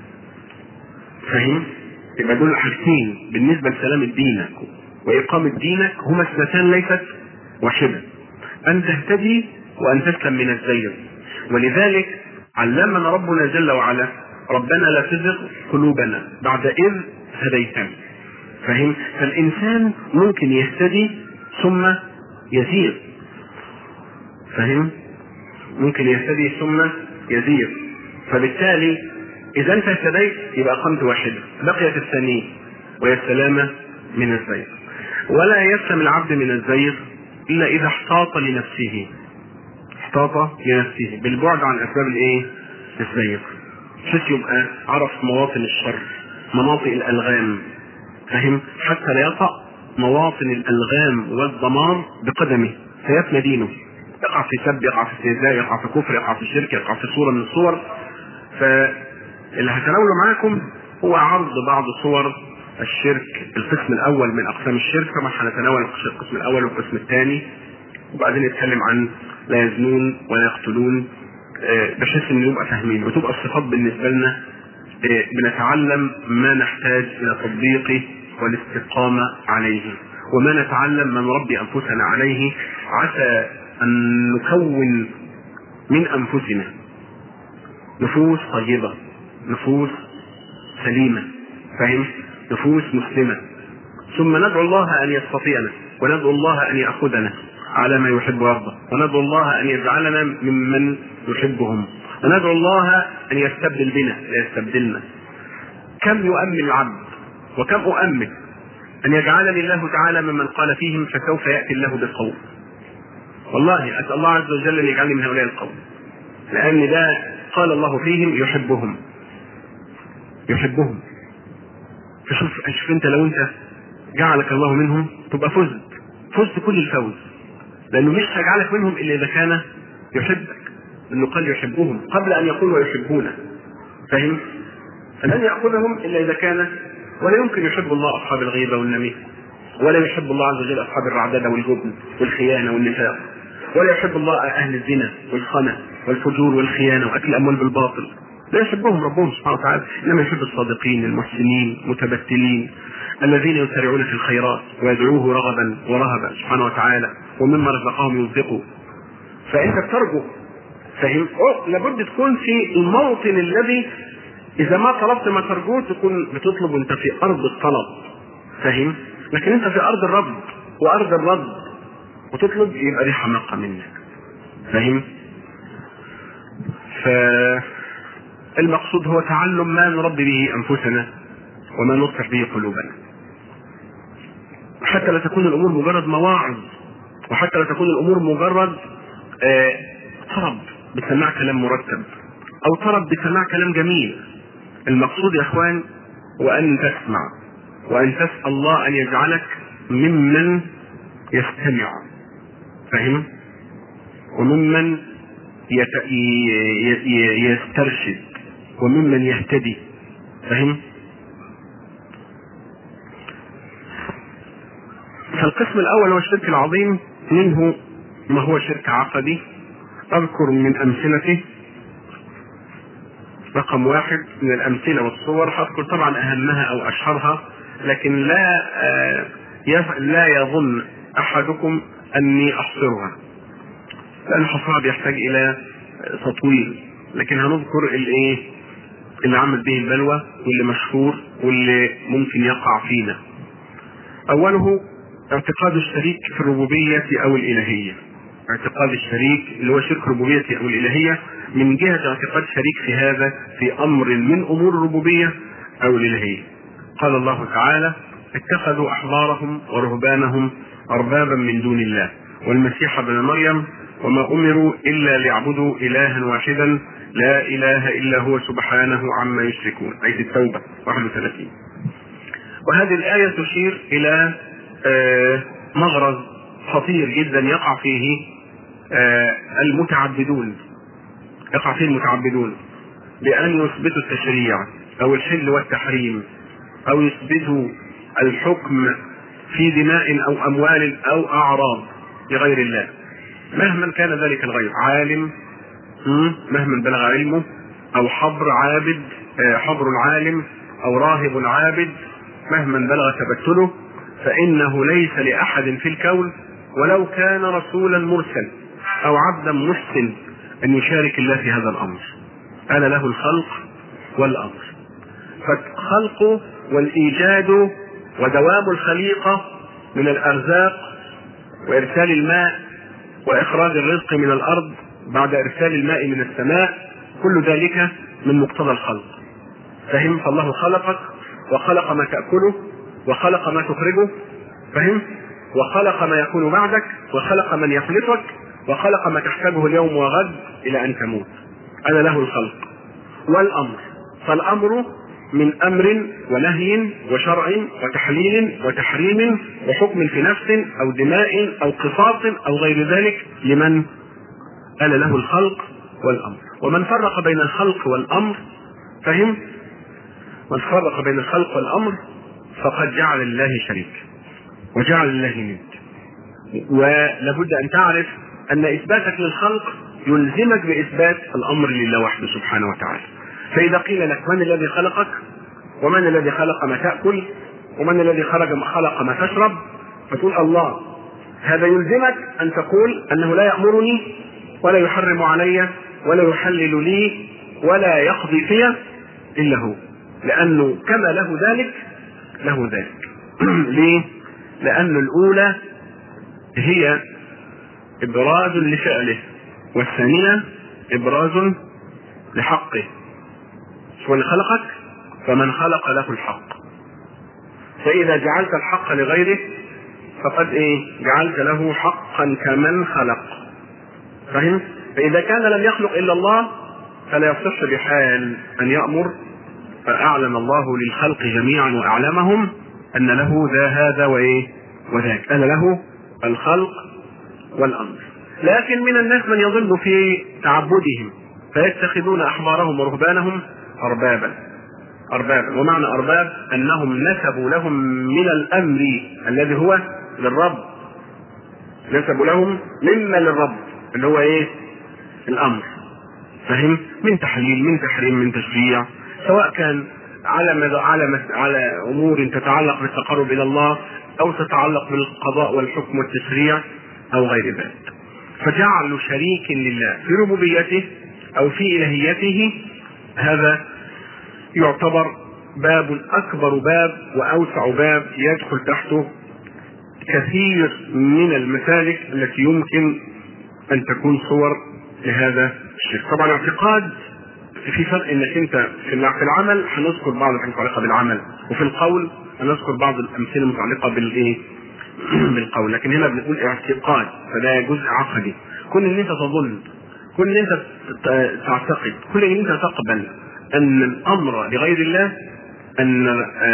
فاهم يبقى دول حاجتين بالنسبه لسلامه دينك واقامه دينك هما اثنتان ليست واحده ان تهتدي وان تسلم من الزيغ ولذلك علمنا ربنا جل وعلا ربنا لا تزغ قلوبنا بعد إذ هديتنا فهم فالإنسان ممكن يهتدي ثم يزيغ فهم ممكن يهتدي ثم يزيغ فبالتالي إذا أنت اهتديت يبقى أقمت واحدة بقيت الثانية وهي السلامة من الزيغ ولا يسلم العبد من الزيغ إلا إذا احتاط لنفسه احتاط لنفسه بالبعد عن اسباب الايه؟ الزيغ. بحيث يبقى عرف مواطن الشر، مناطق الالغام. فاهم؟ حتى لا يطأ مواطن الالغام والدمار بقدمه فيفنى دينه. يقع في سب، يقع في استهزاء، يقع في كفر، يقع في شرك، يقع في صوره من الصور. فاللي هتناوله معاكم هو عرض بعض صور الشرك القسم الاول من اقسام الشرك طبعا هنتناول القسم الاول والقسم الثاني وبعدين نتكلم عن لا يزنون ولا يقتلون بحيث ان نبقى فاهمين وتبقى الصفات بالنسبه لنا بنتعلم ما نحتاج الى تطبيقه والاستقامه عليه وما نتعلم ما نربي انفسنا عليه عسى ان نكون من انفسنا نفوس طيبه نفوس سليمه فاهم نفوس مسلمه ثم ندعو الله ان يستطيعنا وندعو الله ان ياخذنا على ما يحب ويرضى وندعو الله ان يجعلنا ممن يحبهم وندعو الله ان يستبدل بنا لا يستبدلنا كم يؤمن العبد وكم اؤمن ان يجعلني الله تعالى ممن قال فيهم فسوف ياتي الله بالقوم والله اسال الله عز وجل ان يجعلني من هؤلاء القوم لان ده قال الله فيهم يحبهم يحبهم فشوف شوف انت لو انت جعلك الله منهم تبقى فزت فزت كل الفوز لانه مش هيجعلك منهم الا اذا كان يحبك انه قال يحبهم قبل ان يقول ويحبونه فاهم فلن ياخذهم الا اذا كان ولا يمكن يحب الله اصحاب الغيبه والنميمه ولا يحب الله عز وجل اصحاب الرعدده والجبن والخيانه والنفاق ولا يحب الله اهل الزنا والخنا والفجور والخيانه واكل الاموال بالباطل لا يحبهم ربهم سبحانه وتعالى انما يحب الصادقين المحسنين المتبتلين الذين يسارعون في الخيرات ويدعوه رغبا ورهبا سبحانه وتعالى ومما رزقهم ينفقوا فانت بترجو فاهم؟ أو لابد تكون في الموطن الذي اذا ما طلبت ما ترجوه تكون بتطلب وانت في ارض الطلب فاهم؟ لكن انت في ارض الرب وارض الرد وتطلب يبقى دي حماقه منك فاهم؟ فالمقصود هو تعلم ما نربي به انفسنا وما نصلح به قلوبنا حتى لا تكون الامور مجرد مواعظ وحتى لا تكون الامور مجرد آه طرب بسماع كلام مرتب او طرب بسماع كلام جميل المقصود يا اخوان وان تسمع وان تسال الله ان يجعلك ممن يستمع فاهم وممن يت... ي... ي... يسترشد وممن يهتدي فاهم فالقسم الاول هو الشرك العظيم منه ما هو شرك عقدي اذكر من امثلته رقم واحد من الامثله والصور هذكر طبعا اهمها او اشهرها لكن لا آه لا يظن احدكم اني احصرها لان حصرها بيحتاج الى تطويل لكن هنذكر الايه اللي عمل به البلوى واللي مشهور واللي ممكن يقع فينا اوله اعتقاد الشريك في الربوبية او الالهية اعتقاد الشريك اللي هو شرك الربوبية او الالهية من جهة اعتقاد شريك في هذا في امر من امور الربوبية او الالهية قال الله تعالى اتخذوا احبارهم ورهبانهم اربابا من دون الله والمسيح ابن مريم وما امروا الا ليعبدوا الها واحدا لا اله الا هو سبحانه عما يشركون ايه التوبه 31 وهذه الايه تشير الى آه مغرز خطير جدا يقع فيه آه المتعبدون يقع فيه المتعبدون بان يثبتوا التشريع او الحل والتحريم او يثبتوا الحكم في دماء او اموال او اعراض لغير الله مهما كان ذلك الغير عالم مهما بلغ علمه او حبر عابد حبر عالم او راهب عابد مهما بلغ تبتله فانه ليس لاحد في الكون ولو كان رسولا مرسل او عبدا محسن ان يشارك الله في هذا الامر انا له الخلق والامر فالخلق والايجاد ودوام الخليقه من الارزاق وارسال الماء واخراج الرزق من الارض بعد ارسال الماء من السماء كل ذلك من مقتضى الخلق فهم فالله خلقك وخلق ما تاكله وخلق ما تخرجه فهم وخلق ما يكون بعدك وخلق من يخلقك وخلق ما تحتاجه اليوم وغد الى ان تموت انا له الخلق والامر فالامر من امر ونهي وشرع وتحليل وتحريم وحكم في نفس او دماء او قصاص او غير ذلك لمن قال له الخلق والامر ومن فرق بين الخلق والامر فهم من فرق بين الخلق والامر فقد جعل لله شريك وجعل لله ند ولابد ان تعرف ان اثباتك للخلق يلزمك باثبات الامر لله وحده سبحانه وتعالى فاذا قيل لك من الذي خلقك ومن الذي خلق ما تاكل ومن الذي خلق خلق ما تشرب فتقول الله هذا يلزمك ان تقول انه لا يامرني ولا يحرم علي ولا يحلل لي ولا يقضي في الا هو لانه كما له ذلك له ذلك ليه لان الاولى هي ابراز لفعله والثانيه ابراز لحقه هو اللي خلقك فمن خلق له الحق فإذا جعلت الحق لغيره فقد إيه جعلت له حقا كمن خلق فهم فإذا كان لم يخلق إلا الله فلا يصح بحال أن يأمر فأعلن الله للخلق جميعا وأعلمهم أن له ذا هذا وإيه وذاك أنا له الخلق والأمر لكن من الناس من يضل في تعبدهم فيتخذون أحبارهم ورهبانهم أربابا أربابا ومعنى أرباب أنهم نسبوا لهم من الأمر الذي هو للرب نسبوا لهم مما للرب اللي هو إيه الأمر فهم من تحليل من تحريم من تشريع سواء كان على مد... على مس... على امور تتعلق بالتقرب الى الله او تتعلق بالقضاء والحكم والتشريع او غير ذلك فجعلوا شريك لله في ربوبيته او في الهيته هذا يعتبر باب اكبر باب واوسع باب يدخل تحته كثير من المسالك التي يمكن ان تكون صور لهذا الشرك طبعا اعتقاد في فرق انك انت في العمل هنذكر بعض الحاجات المتعلقه بالعمل وفي القول هنذكر بعض الامثله المتعلقه بالايه بالقول لكن هنا بنقول اعتقاد فده جزء عقدي كون ان انت تظن كون ان انت تعتقد كل ان انت تقبل ان الامر لغير الله ان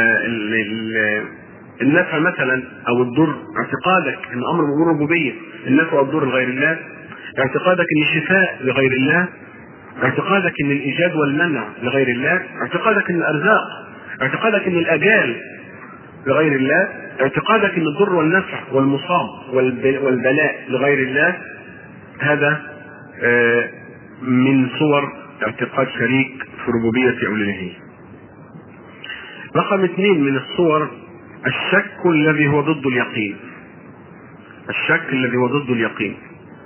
النفع مثلا او الضر اعتقادك ان امر امور ربوبيه النفع والضر لغير الله اعتقادك ان الشفاء لغير الله اعتقادك ان الايجاد والمنع لغير الله اعتقادك ان الارزاق اعتقادك ان الاجال لغير الله اعتقادك ان الضر والنفع والمصاب والبلاء لغير الله هذا من صور اعتقاد شريك في ربوبية أو الإلهية. رقم اثنين من الصور الشك الذي هو ضد اليقين. الشك الذي هو ضد اليقين.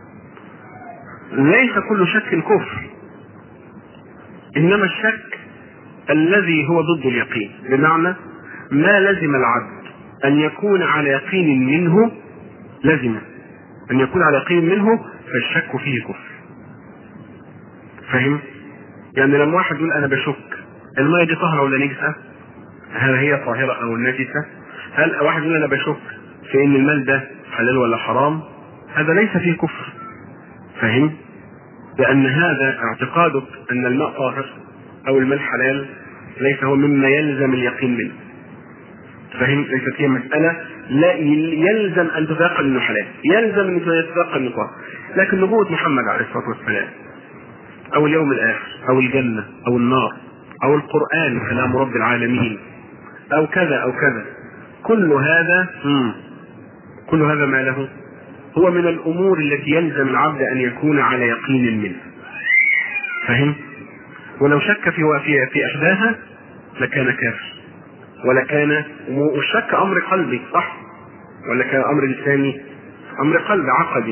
ليس كل شك كفر. إنما الشك الذي هو ضد اليقين، بمعنى ما لزم العبد أن يكون على يقين منه لزم أن يكون على يقين منه فالشك فيه كفر. فاهم؟ يعني لما واحد يقول انا بشك الميه دي طاهره ولا نجسه؟ هل هي طاهره او نجسه؟ هل واحد يقول انا بشك في ان المال ده حلال ولا حرام؟ هذا ليس فيه كفر. فاهم؟ لان هذا اعتقادك ان الماء طاهر او المال حلال ليس هو مما يلزم اليقين منه. فاهم؟ ليست هي مساله لا يلزم ان تتيقن انه حلال، يلزم ان تتيقن انه طاهر. لكن نبوه محمد عليه الصلاه والسلام او اليوم الاخر او الجنه او النار او القران كلام رب العالمين او كذا او كذا كل هذا مم. كل هذا ما له هو من الامور التي يلزم العبد ان يكون على يقين منه فهم ولو شك في في في احداها لكان كافر ولكان والشك امر قلبي صح ولا كان امر لساني امر قلب عقدي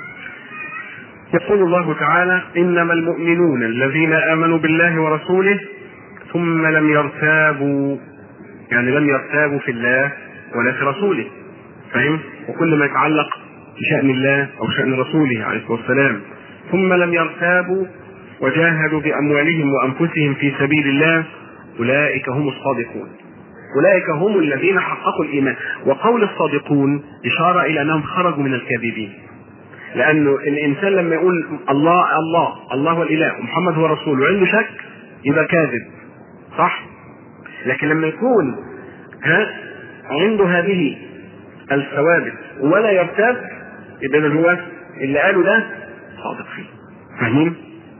يقول الله تعالى انما المؤمنون الذين امنوا بالله ورسوله ثم لم يرتابوا يعني لم يرتابوا في الله ولا في رسوله فهم وكل ما يتعلق بشان الله او شان رسوله عليه الصلاه والسلام ثم لم يرتابوا وجاهدوا باموالهم وانفسهم في سبيل الله اولئك هم الصادقون اولئك هم الذين حققوا الايمان وقول الصادقون اشاره الى انهم خرجوا من الكاذبين لانه الانسان لما يقول الله الله الله هو الاله ومحمد هو رسول وعنده شك يبقى كاذب صح لكن لما يكون ها عنده هذه الثوابت ولا يرتاب يبقى ده هو اللي قاله ده صادق فيه فاهمين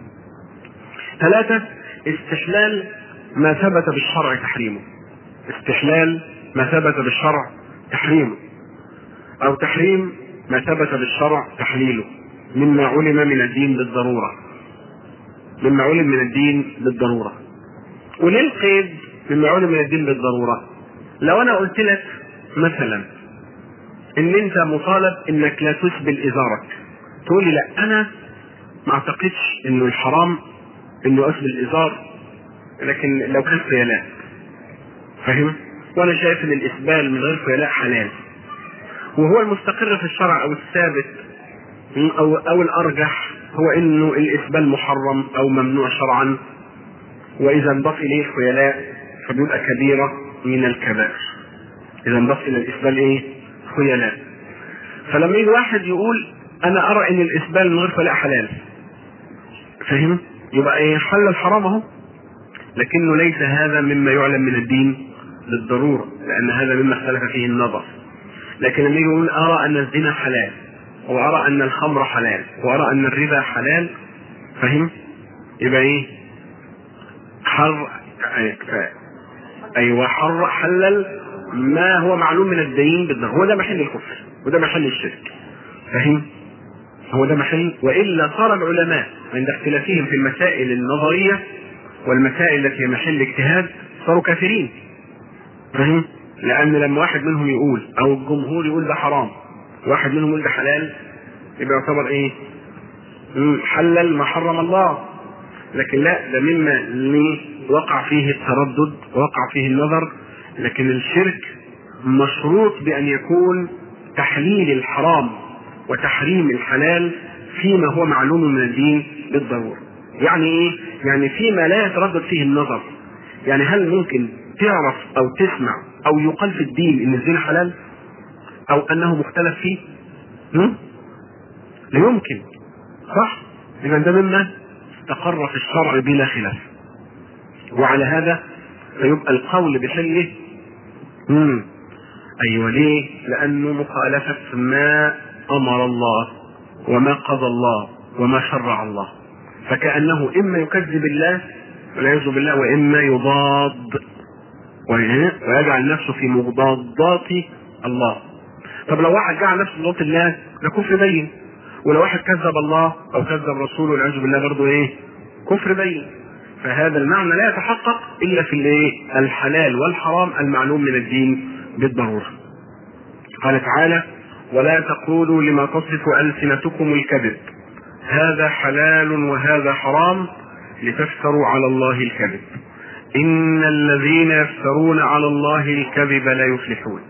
ثلاثة استحلال ما ثبت بالشرع تحريمه استحلال ما ثبت بالشرع تحريمه او تحريم ما ثبت بالشرع تحليله مما علم من الدين بالضرورة مما علم من الدين بالضرورة وليه القيد مما علم من الدين بالضرورة لو انا قلت لك مثلا ان انت مطالب انك لا تسبل ازارك تقول لي لا انا ما اعتقدش انه الحرام انه اسبل الازار لكن لو كان خيلاء فاهم وانا شايف ان الاسبال من غير خيلاء حلال وهو المستقر في الشرع او الثابت او او الارجح هو انه الاسبال محرم او ممنوع شرعا واذا انضاف اليه الخيلاء فبيبقى كبيره من الكبائر اذا انضاف الى الاسبال ايه؟ خيلاء فلما يجي واحد يقول انا ارى ان الاسبال من غير خيلاء حلال فهم؟ يبقى ايه حل الحرام اهو لكنه ليس هذا مما يعلم من الدين بالضروره لان هذا مما اختلف فيه النظر لكن لما يجي يقول ارى ان الزنا حلال وارى ان الخمر حلال وارى ان الربا حلال فهم يبقى ايه حر ايوه حر حلل ما هو معلوم من الدين بالضبط هو ده محل الكفر وده محل الشرك فهم هو ده محل والا صار العلماء عند اختلافهم في المسائل النظريه والمسائل التي هي محل اجتهاد صاروا كافرين فهم لان لما واحد منهم يقول او الجمهور يقول ده حرام واحد منهم يقول ده حلال يبقى يعتبر ايه حلل ما حرم الله لكن لا ده مما ليه وقع فيه التردد وقع فيه النظر لكن الشرك مشروط بأن يكون تحليل الحرام وتحريم الحلال فيما هو معلوم من الدين بالضرورة يعني ايه؟ يعني فيما لا يتردد فيه النظر يعني هل ممكن تعرف او تسمع او يقال في الدين ان الزنا حلال او انه مختلف فيه هم؟ لا يمكن صح اذا ده مما استقر في الشرع بلا خلاف وعلى هذا فيبقى القول بحله امم ايوه ليه؟ لانه مخالفه ما امر الله وما قضى الله وما شرع الله فكانه اما يكذب الله والعياذ بالله واما يضاد ويجعل نفسه في مضادات الله طب لو واحد جعل نفسه مضاد الله ده كفر بين ولو واحد كذب الله او كذب رسوله والعياذ بالله برضه ايه؟ كفر بين فهذا المعنى لا يتحقق الا في الايه؟ الحلال والحرام المعلوم من الدين بالضروره. قال تعالى: ولا تقولوا لما تصف السنتكم الكذب هذا حلال وهذا حرام لتفتروا على الله الكذب. ان الذين يفترون على الله الكذب لا يفلحون.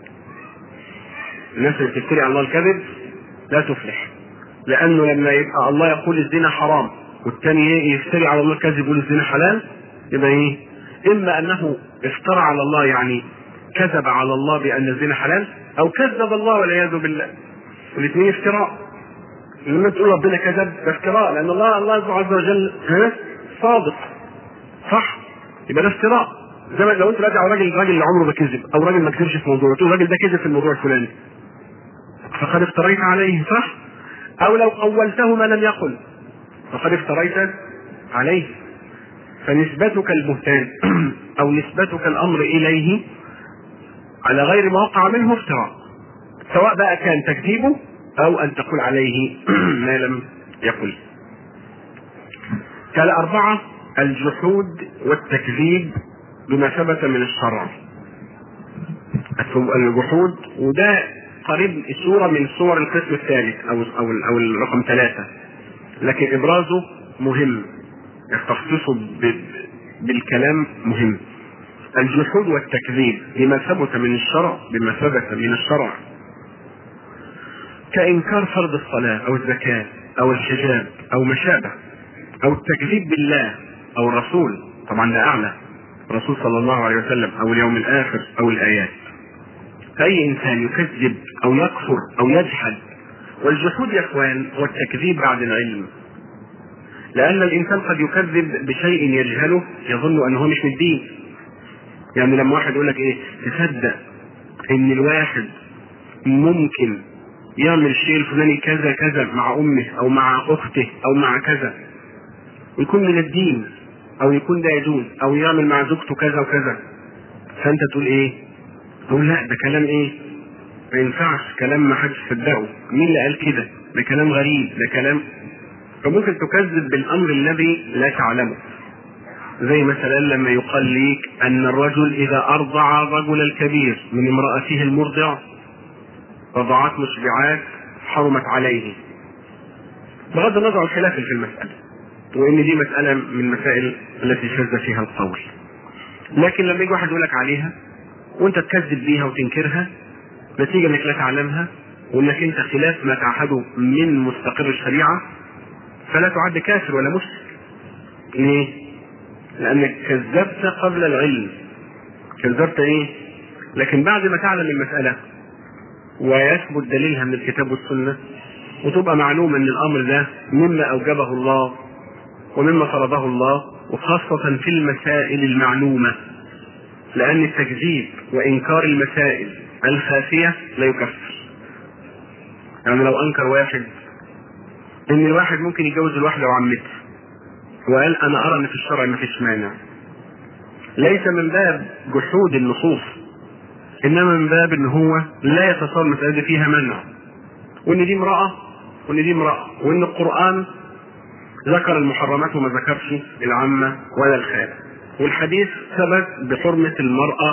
الناس اللي بتفتري على الله الكذب لا تفلح. لانه لما يبقى الله يقول الزنا حرام والثاني يفتري على الله الكذب يقول الزنا حلال يبقى ايه؟ اما انه افترى على الله يعني كذب على الله بان الزنا حلال او كذب الله والعياذ بالله. الاثنين افتراء. لما تقول ربنا كذب ده افتراء لان الله الله عز وجل ها صادق. صح؟ يبقى ده افتراء. زي ما لو انت راجع على راجل راجل اللي عمره ما كذب او راجل ما كذبش في موضوع تقول الراجل ده كذب في الموضوع الفلاني. فقد افتريت عليه صح؟ او لو قولته ما لم يقل فقد افتريت عليه فنسبتك المهتان او نسبتك الامر اليه على غير ما وقع منه افتراء سواء بقى كان تكذيبه او ان تقول عليه ما لم يقل كالأربعة الجحود والتكذيب بما ثبت من الشرع الجحود وده قريب صورة من صور القسم الثالث أو أو أو الرقم ثلاثة لكن إبرازه مهم تخصيصه بالكلام مهم الجحود والتكذيب بما ثبت من الشرع بما ثبت من الشرع كإنكار فرض الصلاة أو الزكاة أو الحجاب أو ما شابه أو التكذيب بالله أو الرسول طبعا ده أعلى الرسول صلى الله عليه وسلم أو اليوم الآخر أو الآيات فأي إنسان يكذب أو يكفر أو يجحد والجحود يا إخوان هو التكذيب بعد العلم لأن الإنسان قد يكذب بشيء يجهله يظن أنه مش من الدين يعني لما واحد يقول لك إيه تصدق إن الواحد ممكن يعمل الشيء الفلاني كذا كذا مع أمه أو مع أخته أو مع كذا يكون من الدين أو يكون ده يجوز أو يعمل مع زوجته كذا وكذا فأنت تقول إيه؟ تقول لا ده كلام إيه؟ ما ينفعش كلام ما حدش صدقه مين اللي قال كده؟ ده كلام غريب ده كلام فممكن تكذب بالامر الذي لا تعلمه زي مثلا لما يقال ليك ان الرجل اذا ارضع الرجل الكبير من امراته المرضع رضعات مشبعات حرمت عليه بغض النظر عن خلاف في المساله وان دي مساله من المسائل التي شذ فيها القول لكن لما يجي واحد يقول لك عليها وانت تكذب بيها وتنكرها نتيجه انك لا تعلمها وانك انت خلاف ما تعهده من مستقر الشريعه فلا تعد كافر ولا مشرك ليه لانك كذبت قبل العلم كذبت ايه لكن بعد ما تعلم المسألة ويثبت دليلها من الكتاب والسنة وتبقى معلوم ان الامر ده مما اوجبه الله ومما فرضه الله وخاصة في المسائل المعلومة لان التكذيب وانكار المسائل الخافية لا يكفر يعني لو انكر واحد ان الواحد ممكن يتجوز الواحده وعمته وقال انا ارى ان في الشرع ما فيش مانع ليس من باب جحود النصوص انما من باب ان هو لا يتصور المساله دي فيها منع وان دي امراه وان دي امراه وان القران ذكر المحرمات وما ذكرش العامه ولا الخال والحديث ثبت بحرمه المراه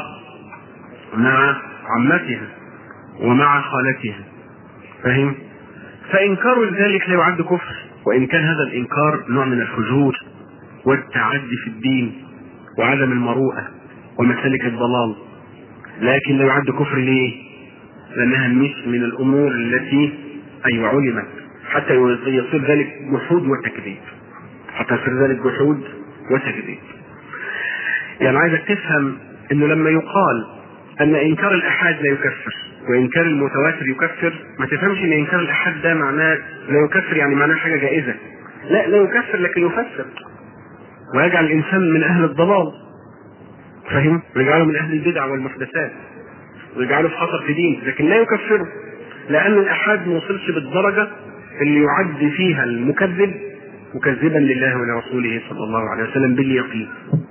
مع عمتها ومع خالتها فاهم فإنكار ذلك لا يعد كفر وإن كان هذا الإنكار نوع من الفجور والتعدي في الدين وعدم المروءة ومسالك الضلال لكن لا يعد كفر ليه؟ لأنها مش من الأمور التي أيوة علمت حتى يصير ذلك جحود وتكذيب حتى يصير ذلك جحود وتكذيب يعني عايزك تفهم انه لما يقال ان انكار الاحاد لا يكفر وانكار المتواتر يكفر ما تفهمش ان انكار الاحاد ده معناه لا يكفر يعني معناه حاجه جائزه لا لا يكفر لكن يفسر ويجعل الانسان من اهل الضلال فاهم ويجعله من اهل البدع والمحدثات ويجعله في خطر في دين لكن لا يكفره لان الاحاد ما وصلش بالدرجه اللي يعد فيها المكذب مكذبا لله ولرسوله صلى الله عليه وسلم باليقين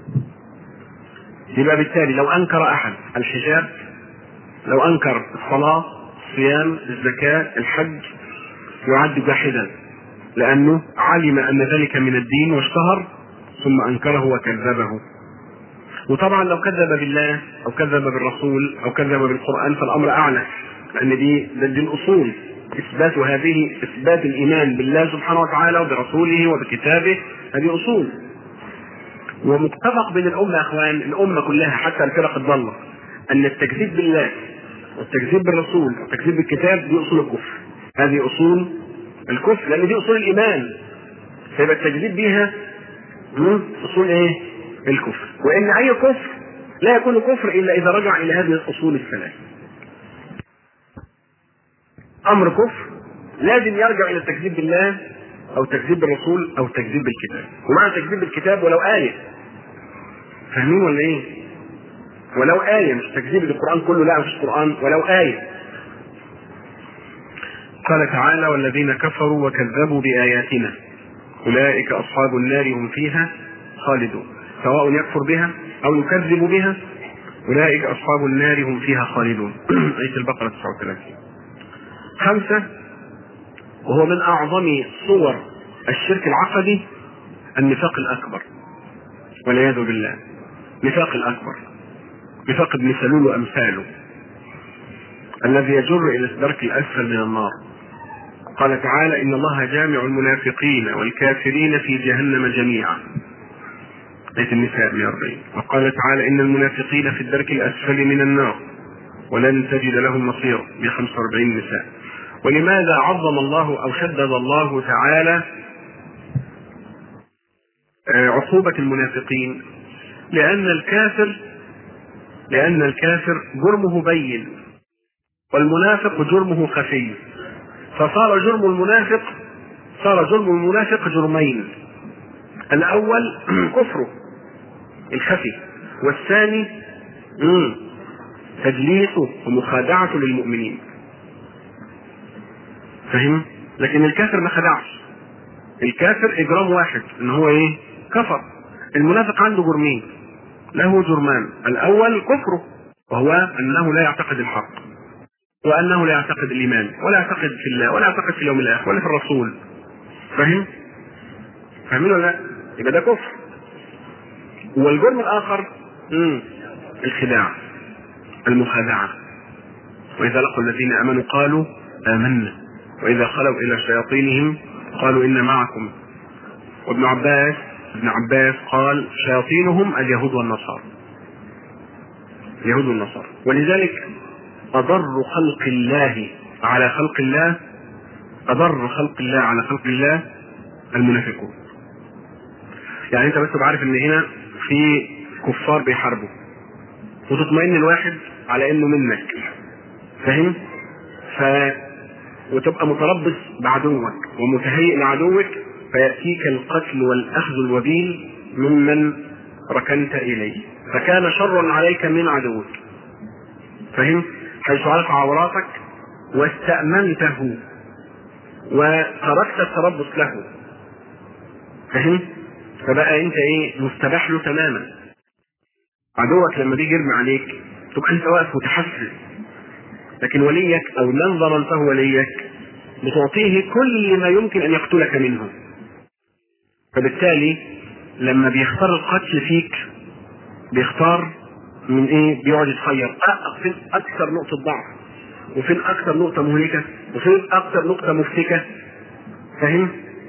يبقى بالتالي لو انكر احد الحجاب لو انكر الصلاه الصيام الزكاه الحج يعد جاحدا لانه علم ان ذلك من الدين واشتهر ثم انكره وكذبه وطبعا لو كذب بالله او كذب بالرسول او كذب بالقران فالامر اعلى لان دي دي, دي الاصول اثبات هذه اثبات الايمان بالله سبحانه وتعالى وبرسوله وبكتابه هذه اصول ومتفق بين الامه يا اخوان الامه كلها حتى الفرق الضاله ان التكذيب بالله والتكذيب بالرسول والتكذيب بالكتاب دي اصول الكفر هذه اصول الكفر لان دي اصول الايمان فيبقى التكذيب بيها اصول ايه؟ الكفر وان اي كفر لا يكون كفر الا اذا رجع الى هذه الاصول الثلاث امر كفر لازم يرجع الى التكذيب بالله او تكذيب بالرسول او تكذيب بالكتاب ومعنى تكذيب بالكتاب ولو ايه فاهمين ولا ايه ولو آية مش تكذيب القرآن كله لا مش قرآن ولو آية قال تعالى والذين كفروا وكذبوا بآياتنا أولئك أصحاب النار هم فيها خالدون سواء يكفر بها أو يكذب بها أولئك أصحاب النار هم فيها خالدون آية البقرة 39 خمسة وهو من أعظم صور الشرك العقدي النفاق الأكبر والعياذ بالله نفاق الأكبر نفاق ابن سلول وأمثاله الذي يجر إلى الدرك الأسفل من النار قال تعالى إن الله جامع المنافقين والكافرين في جهنم جميعا آية النساء 140 وقال تعالى إن المنافقين في الدرك الأسفل من النار ولن تجد لهم نصيرا ب 45 نساء ولماذا عظم الله أو شدد الله تعالى عقوبة المنافقين لأن الكافر لأن الكافر جرمه بين والمنافق جرمه خفي فصار جرم المنافق صار جرم المنافق جرمين الأول كفره الخفي والثاني تدليسه ومخادعته للمؤمنين فهم؟ لكن الكافر ما خدعش الكافر اجرام واحد ان هو ايه كفر المنافق عنده جرمين له جرمان الاول كفره وهو انه لا يعتقد الحق وانه لا يعتقد الايمان ولا يعتقد في الله ولا يعتقد في اليوم الاخر ولا في الرسول فاهم فاهمين ولا لا يبقى ده كفر والجرم الاخر مم. الخداع المخادعه واذا لقوا الذين امنوا قالوا امنا واذا خلوا الى شياطينهم قالوا إن معكم وابن عباس ابن عباس قال شياطينهم اليهود والنصارى اليهود والنصارى ولذلك أضر خلق الله على خلق الله أضر خلق الله على خلق الله المنافقون يعني انت بس تبقى عارف ان هنا في كفار بيحاربوا وتطمئن الواحد على انه منك فاهم ف وتبقى متربص بعدوك ومتهيئ لعدوك فيأتيك القتل والأخذ الوبيل ممن ركنت إليه فكان شرا عليك من عدوك فهم حيث عرف عوراتك واستأمنته وتركت التربص له فهم فبقى انت ايه مستباح له تماما عدوك لما بيجي يرمي عليك تبقى انت واقف متحسس لكن وليك او من ظننته وليك بتعطيه كل ما يمكن ان يقتلك منه فبالتالي لما بيختار القتل فيك بيختار من ايه بيقعد يتخير فين اكثر نقطة ضعف وفين اكثر نقطة مهلكة وفين اكثر نقطة مفتكة فاهم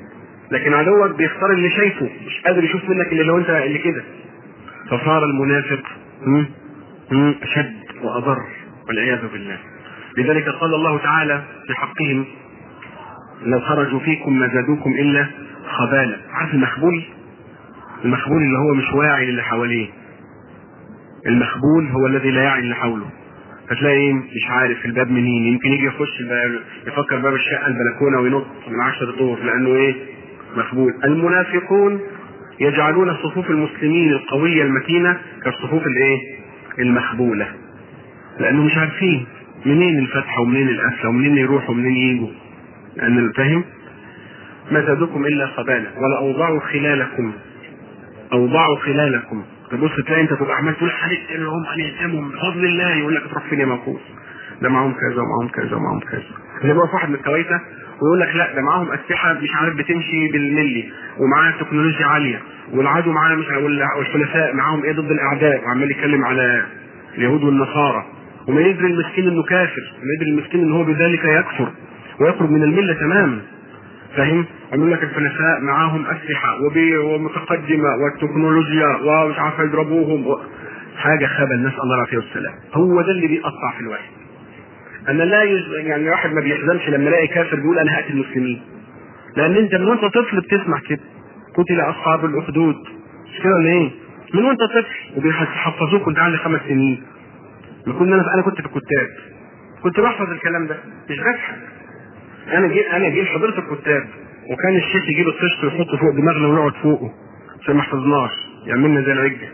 لكن عدوك بيختار اللي شايفه مش قادر يشوف منك اللي لو انت اللي كده فصار المنافق مم، مم، اشد واضر والعياذ بالله لذلك قال الله تعالى في حقهم لو خرجوا فيكم ما زادوكم الا خبالا عارف المخبول المخبول اللي هو مش واعي للي حواليه المخبول هو الذي لا يعي اللي حوله فتلاقي ايه مش عارف الباب منين يمكن يجي يخش الباب يفكر باب الشقه البلكونه وينط من عشر دور لانه ايه مخبول المنافقون يجعلون صفوف المسلمين القويه المتينه كالصفوف الايه المخبوله لانه مش عارفين منين الفتحه ومنين القفله ومنين يروحوا ومنين يجوا لان فاهم ما زادكم الا خبالا ولا اوضعوا خلالكم اوضعوا خلالكم تبص تلاقي انت تبقى عمال تقول هنقتلهم هنهزمهم بفضل الله يقول لك تروح فين يا موقوف ده معاهم كذا ومعاهم كذا ومعاهم كذا اللي بقى واحد من الكويته ويقول لك لا ده معاهم اسلحه مش عارف بتمشي بالملي ومعاه تكنولوجيا عاليه والعدو معاه مش والحلفاء معاهم ايه ضد الاعداء وعمال يتكلم على اليهود والنصارى وما يدري المسكين انه كافر وما يدري المسكين ان هو بذلك يكفر ويخرج من المله تماما فاهم؟ يقول لك الحلفاء معاهم اسلحه وبي ومتقدمه والتكنولوجيا ومش عارف يضربوهم و... حاجه خبل نسال الله العافيه والسلام هو ده اللي بيقطع في الواحد انا لا يج... يعني الواحد ما بيحزنش لما يلاقي كافر بيقول انا هقتل المسلمين لان انت من وانت طفل بتسمع كده قتل اصحاب الاخدود مش كده ولا ايه؟ من وانت طفل وبيحفظوك وانت عندك خمس سنين ما كنا انا انا كنت في الكتاب كنت بحفظ الكلام ده مش بضحك انا جيت انا جيت حضرت الكتاب وكان الشيخ يجيب الطشت ويحطه فوق دماغنا ونقعد فوقه عشان ما حفظناش يعملنا زي العجه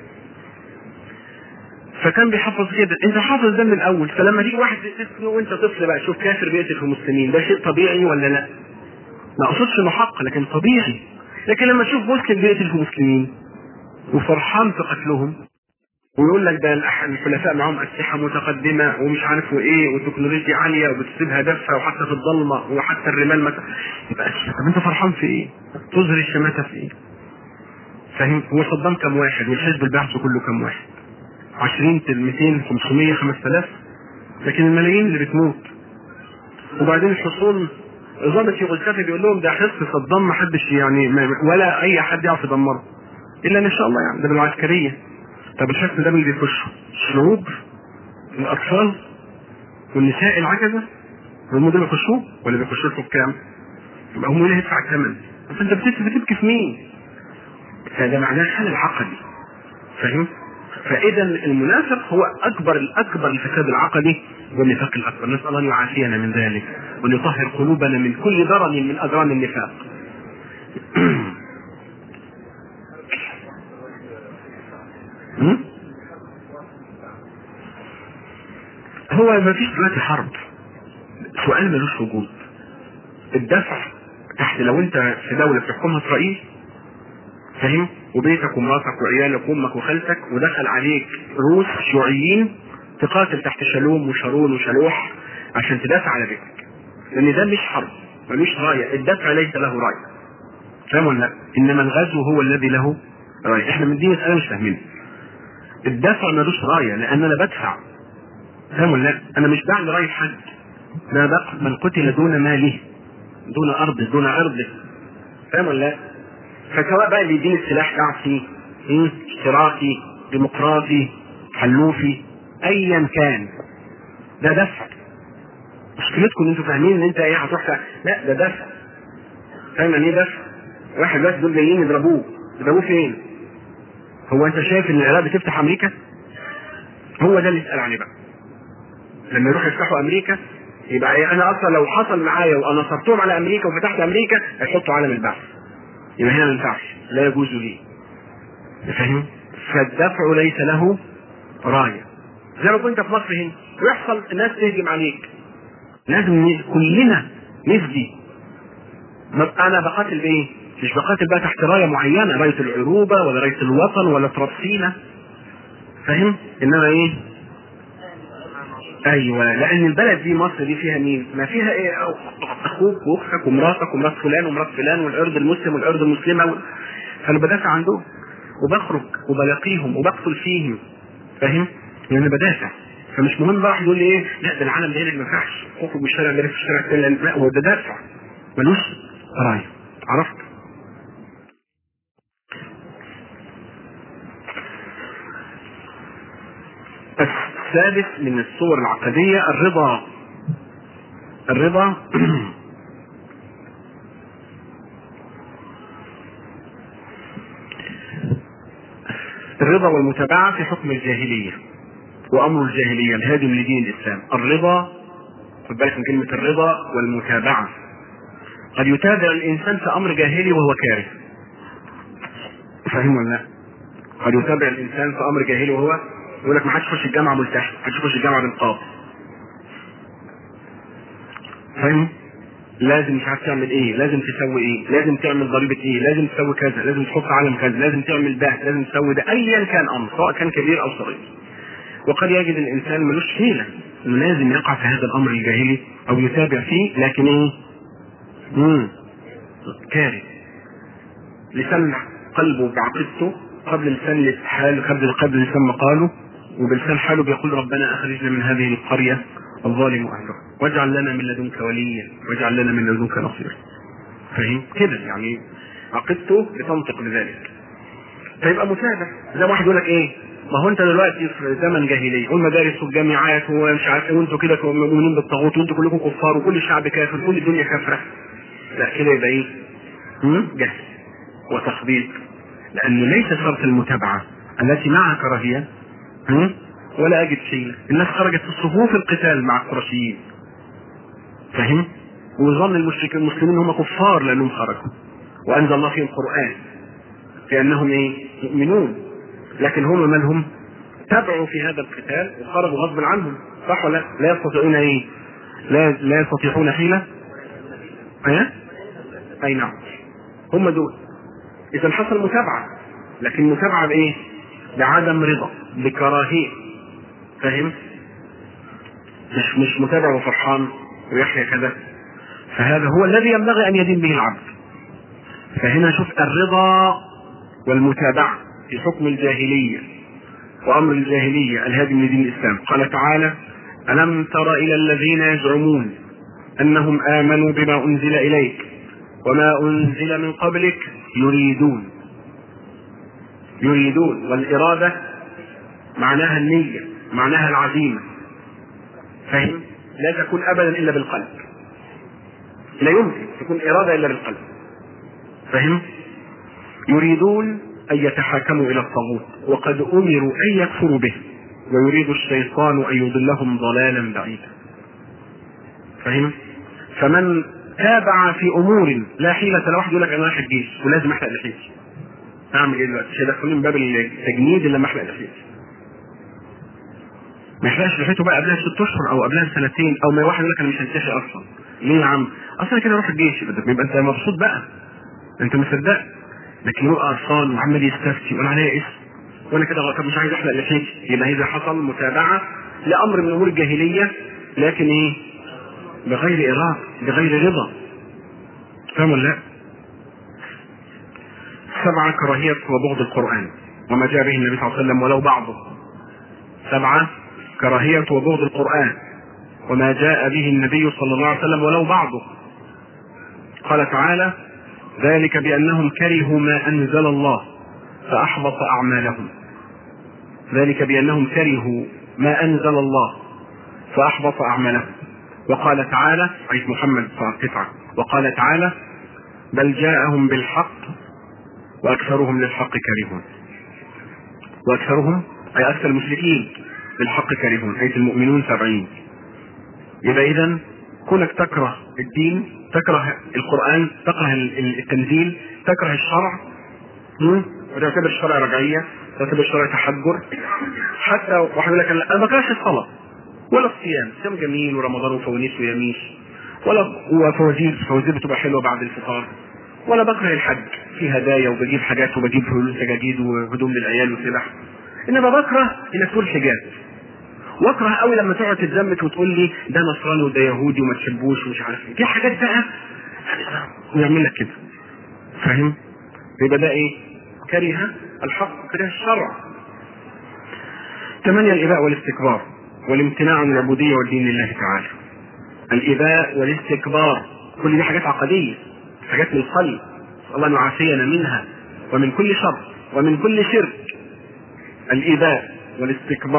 فكان بيحفظ كده انت حافظ ده من الاول فلما تيجي واحد تسمه وانت طفل بقى شوف كافر بيقتل في المسلمين ده شيء طبيعي ولا لا؟ ما اقصدش انه حق لكن طبيعي لكن لما تشوف مسلم بيقتل في المسلمين وفرحان في قتلهم ويقول لك ده الحلفاء معاهم اسلحه متقدمه ومش عارف وايه وتكنولوجيا عاليه وبتسيب هدفها وحتى في الضلمه وحتى الرمال مت... يبقى طب انت فرحان في ايه؟ تظهر الشماتة في ايه؟ فاهم؟ هو صدام كم واحد والحزب البعث كله كم واحد؟ 20 200 500 5000 لكن الملايين اللي بتموت وبعدين الحصون ضابط يغلتفي بيقول لهم ده حصن صدام ما حدش يعني ما ولا اي حد يعرف يدمره الا ان شاء الله يعني ده بالعسكريه طب الحصن ده مين اللي بيخشه؟ الشعوب الاطفال والنساء العجزه هم دول بيخشوه ولا بيخشوا الحكام؟ يبقى هم اللي هيدفع الثمن فانت بتبكي في مين؟ فده معناه الحل العقدي فاهم؟ فاذا المنافق هو اكبر الاكبر الفساد العقدي والنفاق الاكبر نسال الله ان يعافينا من ذلك وان يطهر قلوبنا من كل ضرر من اضرار النفاق هو ما فيش دلوقتي حرب سؤال ملوش وجود الدفع تحت لو انت في دوله بتحكمها اسرائيل فاهم وبيتك ومراتك وعيالك وامك وخالتك ودخل عليك روس شيوعيين تقاتل تحت شالوم وشارون وشلوح عشان تدافع على بيتك لان ده مش حرب ملوش رايه الدفع ليس له رايه فاهم ولا لا؟ انما الغزو هو الذي له رايه احنا من دي مساله مش فاهمينها الدفع ملوش رايه لان انا بدفع فاهم ولا لا؟ انا مش بعمل راي حد ده بقى من قتل دون ماله دون ارضه دون عرضه فاهم ولا لا؟ فسواء بقى اللي يديني السلاح شعبي اشتراكي ديمقراطي حلوفي ايا كان ده دفع مشكلتكم ان انتوا فاهمين ان انت ايه هتروح تع- لا ده دفع فاهم يعني ايه دفع؟ واحد بس دول جايين يضربوه يضربوه فين؟ هو انت شايف ان العراق بتفتح امريكا؟ هو ده اللي يسال عليه بقى لما يروحوا يفتحوا امريكا يبقى إيه؟ انا اصلا لو حصل معايا وانا نصرتهم على امريكا وفتحت امريكا هيحطوا علم البعث يبقى هنا ما ينفعش لا يجوز لي فاهم فالدفع ليس له رايه زي ما كنت في مصر هنا ويحصل الناس تهجم عليك لازم ن- كلنا نفدي ما انا بقاتل بايه؟ مش بقاتل بقى تحت رايه معينه رايه العروبه ولا رايه الوطن ولا ترابسينا فاهم؟ انما ايه؟ ايوه لان البلد دي مصر دي فيها مين؟ ما فيها ايه اخوك واختك ومراتك ومرات فلان ومرات فلان والارض المسلم والارض المسلمه و... فانا بدافع عندهم وبخرج وبلاقيهم وبقتل فيهم فاهم؟ يعني بدافع فمش مهم بقى واحد يقول لي ايه لا ده العالم ده هنا ما ينفعش اخرج من الشارع ده في الشارع الثاني لا هو ده دافع ملوش رايه عرفت؟ السادس من الصور العقدية الرضا الرضا الرضا والمتابعة في حكم الجاهلية وأمر الجاهلية الهادم لدين الإسلام الرضا خد بالك من كلمة الرضا والمتابعة قد يتابع الإنسان في أمر جاهلي وهو كاره فاهم ولا لا؟ قد يتابع الإنسان في أمر جاهلي وهو يقول لك ما حدش يخش الجامعة ملتحي ما حدش يخش الجامعة بنقاب فاهم؟ لازم مش عارف تعمل ايه لازم تسوي ايه لازم تعمل ضريبة ايه لازم تسوي كذا لازم تحط علم كذا لازم تعمل ده لازم تسوي ده ايا كان امر سواء كان كبير او صغير وقد يجد الانسان ملوش حيلة انه لازم يقع في هذا الامر الجاهلي او يتابع فيه لكن ايه مم. كاره لسان قلبه بعقيدته قبل لسان حاله قبل قبل لسان مقاله وبلسان حاله بيقول ربنا اخرجنا من هذه القريه الظالم اهلها واجعل لنا من لدنك وليا واجعل لنا من لدنك نصيرا فاهم كده يعني عقيدته بتنطق بذلك فيبقى متابع زي واحد يقول لك ايه ما هو انت دلوقتي في زمن جاهلي والمدارس والجامعات ومش عارف ايه وانتوا كده مؤمنين بالطاغوت وانتوا كلكم كفار وكل الشعب كافر كل الدنيا كافره لا كده يبقى ايه؟ هم؟ جهل وتخبيط لانه ليس شرط المتابعه التي معها كراهيه هم؟ ولا اجد شيء الناس خرجت في صفوف القتال مع القرشيين فاهم؟ وظن المشركين المسلمين هم كفار لانهم خرجوا وانزل الله فيهم قران كانهم ايه؟ مؤمنون لكن هم من هم؟ تبعوا في هذا القتال وخرجوا غصب عنهم صح ولا لا يستطيعون ايه؟ لا لا يستطيعون حيله ايه؟ اي نعم هم دول اذا حصل متابعه لكن متابعه بايه؟ بعدم رضا بكراهيه فاهم؟ مش مش متابع وفرحان ويحيى كذا فهذا هو الذي ينبغي ان يدين به العبد فهنا شوف الرضا والمتابعه في حكم الجاهليه وامر الجاهليه الهادم لدين الاسلام قال تعالى الم تر الى الذين يزعمون انهم امنوا بما انزل اليك وما انزل من قبلك يريدون يريدون والاراده معناها النيه معناها العزيمه فهم لا تكون ابدا الا بالقلب لا يمكن تكون اراده الا بالقلب فهم يريدون ان يتحاكموا الى الطاغوت وقد امروا ان يكفروا به ويريد الشيطان ان يضلهم ضلالا بعيدا فهم فمن تابع في امور لا حيلة له واحد يقول لك انا رايح الجيش ولازم احلق لحيتي اعمل ايه دلوقتي؟ مش هيدخلوني من باب التجنيد الا لما احلق لحيتي ما يحلقش لحيته بقى قبلها ست اشهر او قبلها سنتين او ما واحد يقول لك انا مش هنتحي اصلا ليه يا عم؟ اصلا كده اروح الجيش يبقى انت مبسوط بقى انت مصدق لكن هو قرصان وعمال يستفتي يقول عليا اسم وانا كده طب مش عايز احلق لحيتي يبقى اذا حصل متابعه لامر من امور الجاهليه لكن ايه؟ بغير اراده بغير رضا فاهم ولا لا؟ سبعة كراهية وبغض القرآن وما جاء به النبي صلى الله عليه وسلم ولو بعضه سبعة كراهية وبغض القرآن وما جاء به النبي صلى الله عليه وسلم ولو بعضه قال تعالى ذلك بأنهم كرهوا ما أنزل الله فأحبط أعمالهم ذلك بأنهم كرهوا ما أنزل الله فأحبط أعمالهم وقال تعالى عيد محمد قطعة وقال تعالى بل جاءهم بالحق وأكثرهم للحق كارهون وأكثرهم أي أكثر المشركين بالحق كارهون حيث المؤمنون سبعين يبقى إذا كونك تكره الدين تكره القرآن تكره التنزيل تكره الشرع وتعتبر الشرع رجعية تعتبر الشرع تحجر حتى واحد يقول لك أنا ما بكرهش الصلاة ولا الصيام صيام جميل ورمضان وفوانيس ويميش ولا وفوازير فوازير بتبقى حلوه بعد الفطار ولا بكره الحج في هدايا وبجيب حاجات وبجيب فلوس سجاجيد وهدوم للعيال وسلاح انما بكره انك تقول حجاب واكره قوي لما تقعد تتزمت وتقول لي ده نصراني وده يهودي وما تحبوش ومش عارف ايه في حاجات بقى ويعمل لك كده فاهم يبقى ده ايه كره الحق كره الشرع ثمانية الإباء والاستكبار والامتناع عن العبودية والدين لله تعالى الإباء والاستكبار كل دي حاجات عقدية حاجات من القلب الله أن يعافينا منها ومن كل شر ومن كل شرك الإباء والاستكبار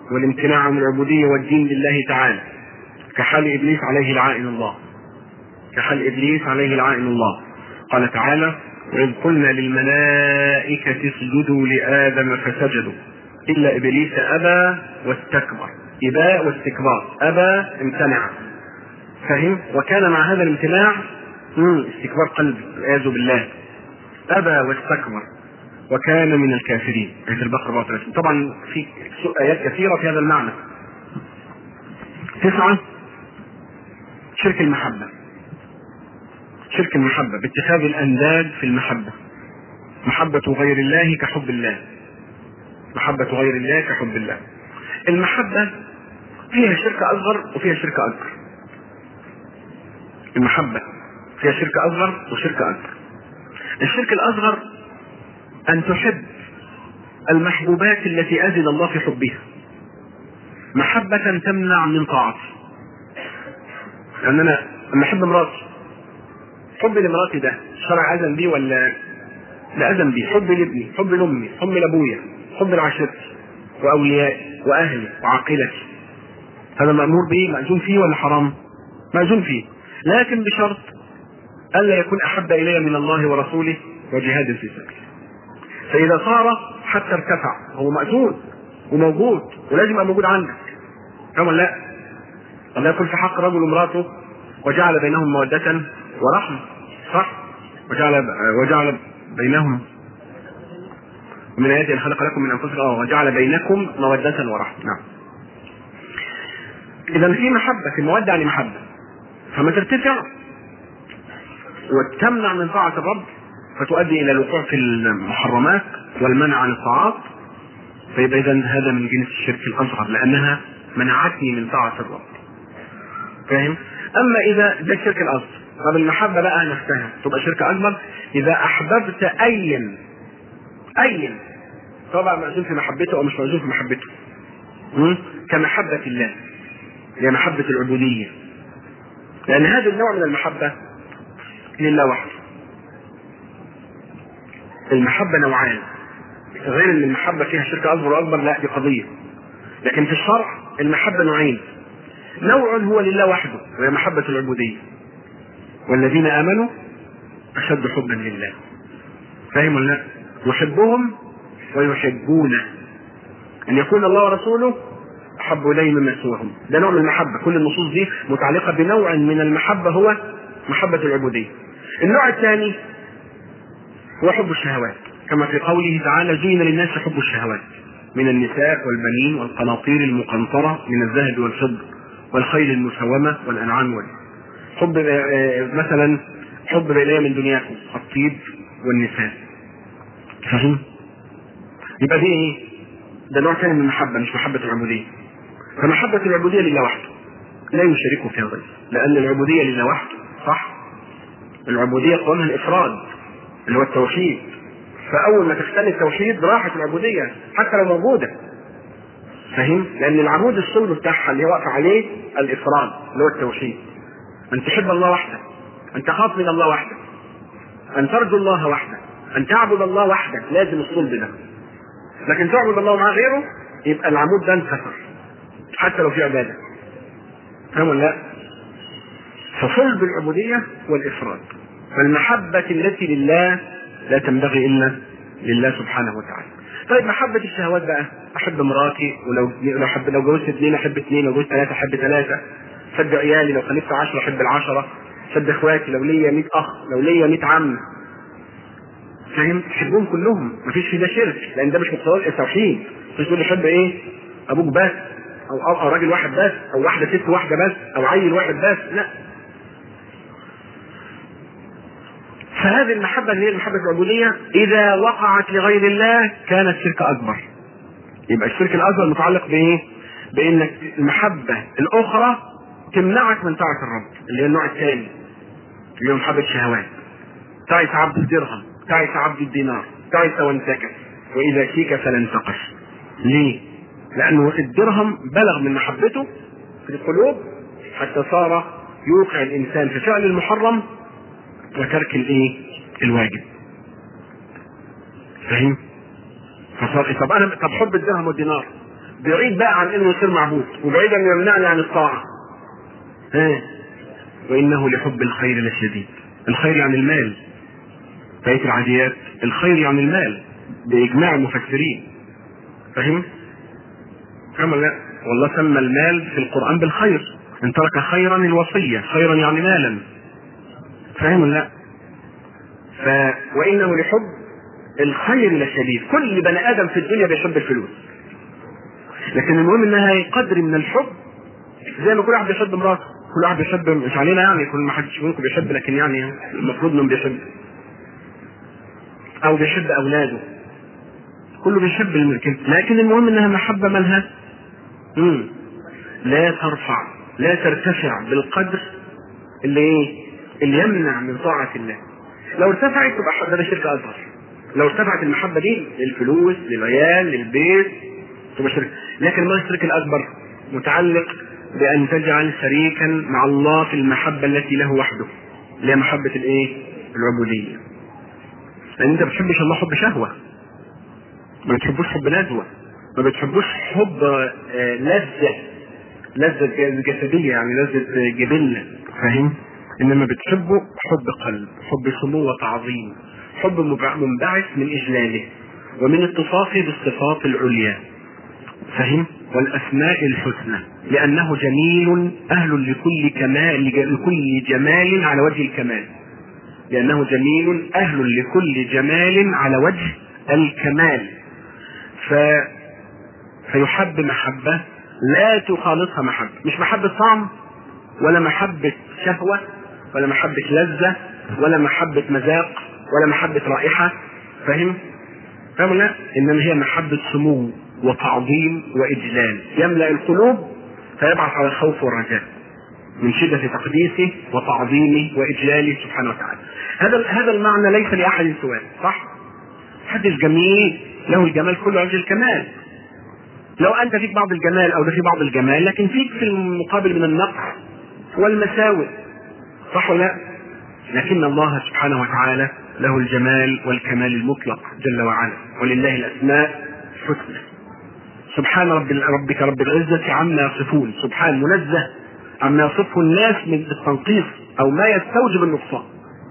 والامتناع من العبودية والدين لله تعالى كحال إبليس عليه لعائن الله كحال إبليس عليه لعائن الله قال تعالى وإذ قلنا للملائكة اسجدوا لآدم فسجدوا إلا إبليس أبى واستكبر إباء واستكبار أبى امتنع فهم وكان مع هذا الامتناع استكبار قلبي والعياذ بالله أبى واستكبر وكان من الكافرين آية البقرة 34 طبعا في آيات كثيرة في هذا المعنى تسعة شرك المحبة شرك المحبة باتخاذ الأنداد في المحبة محبة غير الله كحب الله محبة غير الله كحب الله المحبة فيها شرك أصغر وفيها شرك أكبر المحبة فيها شرك أصغر وشرك أكبر الشرك الأصغر أن تحب المحبوبات التي أذن الله في حبها محبة تمنع من طاعته لأن أنا لما أحب مراتي حب لمراتي ده الشرع أذن بيه ولا لا أذن بيه حب لابني حب لأمي حب لأبويا حب لعشيرتي وأوليائي وأهلي وعاقلتي هذا مأمور به مأذون فيه ولا حرام؟ مأذون فيه لكن بشرط ألا يكون أحب إلي من الله ورسوله وجهاد في سبيله فإذا صار حتى ارتفع هو مأذون وموجود ولازم يبقى موجود عندك كما لا الله يكون في حق رجل وامراته وجعل بينهم مودة ورحمة صح وجعل وجعل بينهم ومن آياته أن خلق لكم من أنفسكم آه وجعل بينكم مودة ورحمة نعم إذا في محبة في المودة يعني محبة فما ترتفع وتمنع من طاعة الرب فتؤدي إلى الوقوع في المحرمات والمنع عن الطاعات فيبقى إذا هذا من جنس الشرك الأصغر لأنها منعتني من طاعة الرب فاهم؟ أما إذا ده الشرك الأصغر طب المحبة بقى نفسها تبقى شرك أكبر إذا أحببت أيا أيا طبعا مأذون في محبته أو مش مأذون في محبته م? كمحبة الله هي محبة العبودية لأن هذا النوع من المحبة لله وحده المحبة نوعان غير ان المحبة فيها شرك أكبر وأكبر لا دي قضية لكن في الشرع المحبة نوعين نوع هو لله وحده وهي محبة العبودية والذين آمنوا أشد حبا لله فاهم ولا لا؟ يحبهم ويحبونه أن يكون الله ورسوله أحب إليه مما سواهم ده نوع من المحبة كل النصوص دي متعلقة بنوع من المحبة هو محبة العبودية النوع الثاني هو حب الشهوات كما في قوله تعالى زين للناس حب الشهوات من النساء والبنين والقناطير المقنطرة من الذهب والفضة والخيل المسومة والأنعام والإبل حب مثلا حب إليه من دنياكم الطيب والنساء فاهم؟ يبقى دي ايه؟ ده نوع ثاني من المحبة مش محبة العبودية فمحبة العبودية لله وحده لا يشاركه فيها غيره لأن العبودية لله وحده صح؟ العبودية قوامها الإفراد اللي هو التوحيد فأول ما تختل التوحيد راحت العبودية حتى لو موجودة فاهم؟ لأن العمود الصلب بتاعها اللي هي واقفة عليه الإفراد اللي هو التوحيد أن تحب الله وحده أن تخاف من الله وحده أن ترجو الله وحده أن تعبد الله وحده لازم الصلب ده لكن تعبد الله مع غيره يبقى العمود ده انكسر حتى لو في عبادة فاهم ولا لا؟ فصلب العبودية والإفراد فالمحبة التي لله لا تنبغي إلا لله سبحانه وتعالى طيب محبة الشهوات بقى أحب مراتي ولو لو حب لو جوزت اثنين أحب اثنين لو جوزت ثلاثة أحب ثلاثة صد عيالي لو خلفت عشرة أحب العشرة صد إخواتي لو ليا 100 أخ لو ليا 100 عم فاهم تحبهم كلهم مفيش في ده شرك لأن ده مش مقتضى التوحيد مش تقول يحب إيه أبوك بس أو أو راجل واحد بس أو واحدة ست واحدة بس أو عيل واحد بس لا فهذه المحبة اللي هي المحبة العبودية إذا وقعت لغير الله كانت شرك أكبر. يبقى الشرك الأكبر متعلق بإيه؟ بإنك المحبة الأخرى تمنعك من طاعة الرب اللي هي النوع الثاني اللي هو محبة الشهوات. تعس عبد الدرهم، تعس عبد الدينار، تعس وانتكس وإذا شيك فلا انتقش. ليه؟ لأنه الدرهم بلغ من محبته في القلوب حتى صار يوقع الإنسان في فعل المحرم وترك الايه؟ الواجب. فاهم؟ فصار طب انا طب حب الدرهم والدينار بعيد بقى عن انه يصير معبود وبعيد ان يمنعني عن الطاعه ها وانه لحب الخير لشديد الخير يعني المال بقيه العاديات الخير يعني المال باجماع المفسرين فاهم كما لا والله سمى المال في القران بالخير ان ترك خيرا الوصيه خيرا يعني مالا فاهم لا ف وانه لحب الخير لشديد كل بني ادم في الدنيا بيحب الفلوس لكن المهم انها قدر من الحب زي ما كل واحد بيحب مراته كل واحد بيحب مش علينا يعني كل ما حدش منكم بيحب لكن يعني المفروض انه بيحب او بيحب اولاده كله بيحب الملكين لكن المهم انها محبه مالها مم. لا ترفع لا ترتفع بالقدر اللي ايه اللي يمنع من طاعه الله لو ارتفعت تبقى حب ده شرك اصغر لو ارتفعت المحبه دي للفلوس للعيال للبيت تبقى شرك لكن ما الشرك الاكبر متعلق بان تجعل شريكا مع الله في المحبه التي له وحده اللي هي محبه الايه العبوديه لان انت ما بتحبش الله حب شهوه ما بتحبوش حب نزوه ما بتحبوش حب آه، لذه لذه جسديه يعني لذه جبله فاهم انما بتحبه حب قلب حب سمو وتعظيم حب مبع- منبعث من اجلاله ومن اتصافه بالصفات العليا فهم والاسماء الحسنى لانه جميل اهل لكل كمال لكل جمال على وجه الكمال لانه جميل اهل لكل جمال على وجه الكمال ف فيحب محبه لا تخالطها محبه مش محبه طعم ولا محبه شهوه ولا محبه لذه ولا محبه مذاق ولا محبه رائحه فاهم فاهم لا انما هي محبه سمو وتعظيم واجلال يملا القلوب فيبعث على الخوف والرجاء من شده تقديسه وتعظيمه واجلاله سبحانه وتعالى هذا هذا المعنى ليس لاحد سواه صح حدث جميل له الجمال كله عند الكمال لو انت فيك بعض الجمال او ده في بعض الجمال لكن فيك في المقابل من النقص والمساوئ صح ولا لا؟ لكن الله سبحانه وتعالى له الجمال والكمال المطلق جل وعلا ولله الاسماء الحسنى سبحان رب ربك رب العزة عما يصفون سبحان منزه عما يصفه الناس من التنقيص أو ما يستوجب النقصان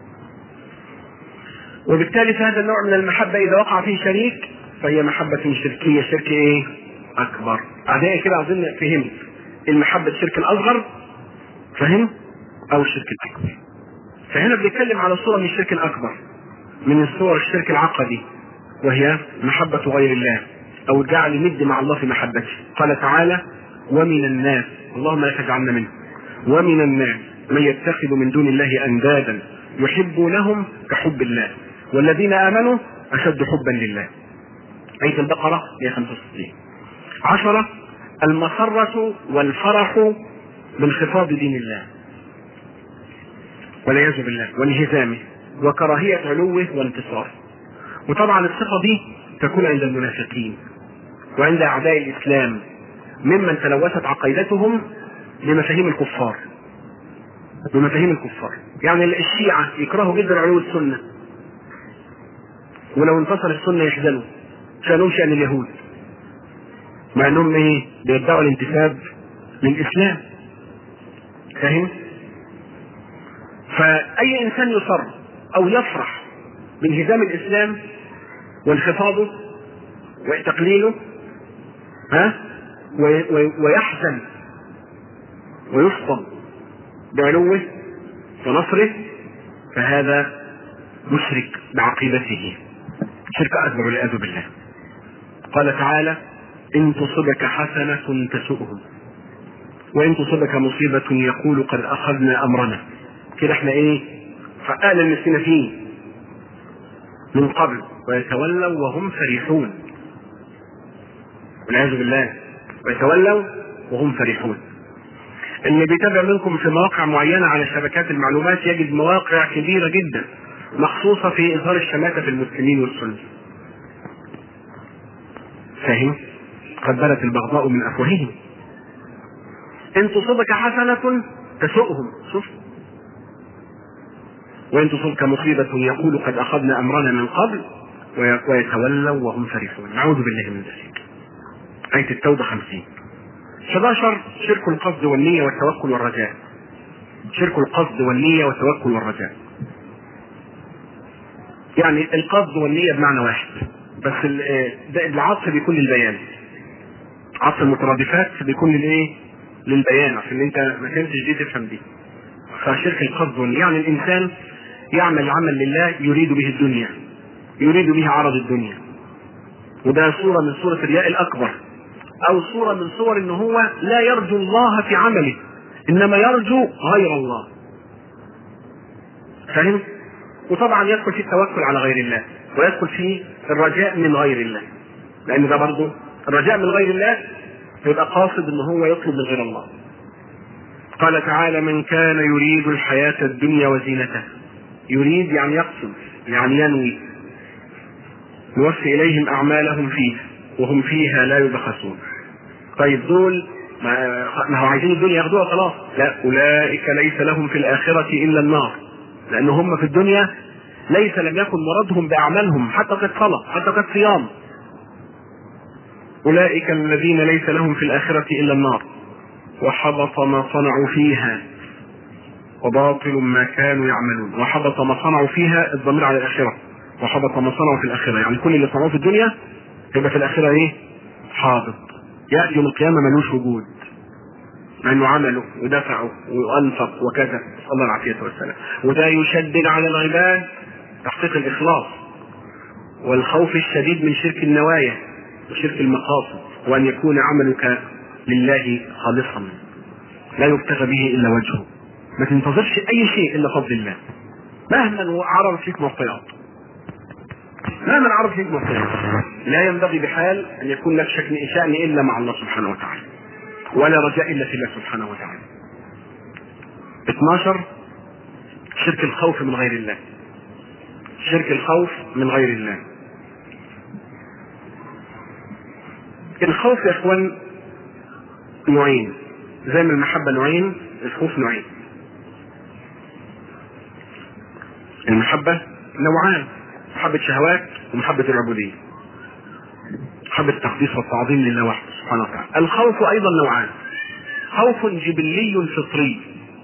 وبالتالي فهذا النوع من المحبة إذا وقع فيه شريك فهي محبة شركية شرك إيه؟ أكبر بعدين كده أظن فهمت المحبة الشرك الأصغر فهم؟ أو الشرك الأكبر فهنا بنتكلم على صورة من الشرك الأكبر من الصور الشرك العقدي وهي محبة غير الله أو جعل ند مع الله في محبته قال تعالى ومن الناس اللهم لا تجعلنا منه ومن الناس من يتخذ من دون الله أندادا يحبونهم كحب الله والذين آمنوا أشد حبا لله آية البقرة 165 عشرة المسرة والفرح بانخفاض دين الله والعياذ بالله وانهزامه وكراهية علوه وانتصاره وطبعا الصفة دي تكون عند المنافقين وعند أعداء الإسلام ممن تلوثت عقيدتهم بمفاهيم الكفار بمفاهيم الكفار يعني الشيعة يكرهوا جدا علو السنة ولو انتصر السنة يحزنوا شانهم شأن اليهود مع انهم ايه بيدعوا الانتساب للاسلام فاهم فاي انسان يصر او يفرح بانهزام الاسلام وانخفاضه وتقليله ها ويحزن ويفطن بعلوه ونصره فهذا مشرك بعقيدته شرك اكبر والعياذ بالله قال تعالى ان تصبك حسنه تسؤهم وان تصبك مصيبه يقول قد اخذنا امرنا كده احنا ايه فقال نفسنا فيه من قبل ويتولوا وهم فرحون والعياذ بالله ويتولوا وهم فرحون اللي بيتابع منكم في مواقع معينة على شبكات المعلومات يجد مواقع كبيرة جدا مخصوصة في إظهار الشماتة في المسلمين والسنة فاهم؟ قد بدت البغضاء من أفواههم إن تصبك حسنة تسؤهم شوف وإن تصبك مصيبة يقول قد أخذنا أمرنا من قبل ويتولوا وهم فرحون نعوذ بالله من ذلك آية التوبة 50 11 شرك القصد والنية والتوكل والرجاء شرك القصد والنية والتوكل والرجاء يعني القصد والنية بمعنى واحد بس ده العطف بيكون للبيان عطف المترادفات بيكون للايه؟ للبيان عشان انت ما كنتش دي تفهم دي فشرك القصد والنية يعني الانسان يعمل عمل لله يريد به الدنيا يريد به عرض الدنيا وده صورة من صورة الرياء الأكبر أو صورة من صور إن هو لا يرجو الله في عمله إنما يرجو غير الله فاهم؟ وطبعا يدخل في التوكل على غير الله ويدخل في الرجاء من غير الله لأن ده برضه الرجاء من غير الله يبقى قاصد إن هو يطلب من غير الله قال تعالى من كان يريد الحياة الدنيا وزينتها يريد يعني يقصد يعني ينوي نوفي إليهم أعمالهم فيه وهم فيها لا يبخسون طيب دول ما هو عايزين الدنيا ياخدوها خلاص لا أولئك ليس لهم في الآخرة إلا النار لأن هم في الدنيا ليس لم يكن مرادهم بأعمالهم حتى قد صلاة حتى قد صيام أولئك الذين ليس لهم في الآخرة إلا النار وحبط ما صنعوا فيها وباطل ما كانوا يعملون وحبط ما صنعوا فيها الضمير على الآخرة وحبط ما صنعوا في الآخرة يعني كل اللي صنعوه في الدنيا يبقى في الآخرة إيه؟ حاضر يأتي يوم القيامة ملوش وجود مع انه عمله ودفعه وانفق وكذا نسال الله العافيه والسلام وده يشدد على العباد تحقيق الاخلاص والخوف الشديد من شرك النوايا وشرك المقاصد وان يكون عملك لله خالصا لا يبتغى به الا وجهه ما تنتظرش اي شيء الا فضل الله مهما عرض فيك معطيات مهما عرض فيك معطيات لا ينبغي بحال ان يكون لك شكل شان الا مع الله سبحانه وتعالى ولا رجاء الا في الله سبحانه وتعالى 12 شرك الخوف من غير الله شرك الخوف من غير الله الخوف يا اخوان نوعين زي ما المحبة نوعين الخوف نوعين المحبة نوعان محبة شهوات ومحبة العبودية محبة التقديس والتعظيم لله وحده سبحانه وتعالى الخوف أيضا نوعان خوف جبلي فطري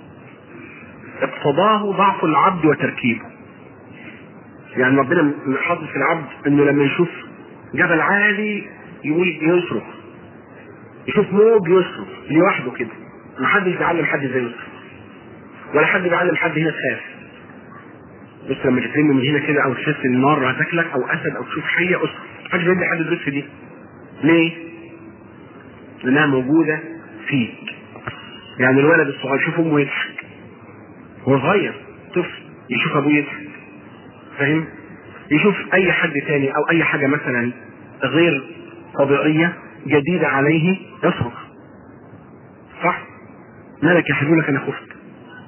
اقتضاه ضعف العبد وتركيبه يعني ربنا حاطط في العبد انه لما يشوف جبل عالي يقول يصرخ يشوف موج يصرخ لوحده كده ما حدش بيعلم حد ازاي يصرخ ولا حد بيعلم حد هنا تخاف بس لما تترمي من هنا كده او تحس ان النار هتاكلك او اسد او تشوف حيه اصرخ محدش بيدي حد الدروس دي ليه؟ لانها موجوده فيك يعني الولد الصغير يشوف امه يضحك هو صغير طفل يشوف ابوه يضحك فاهم؟ يشوف اي حد تاني او اي حاجه مثلا غير طبيعيه جديده عليه يصرخ صح؟ مالك يا حبيبي انا خفت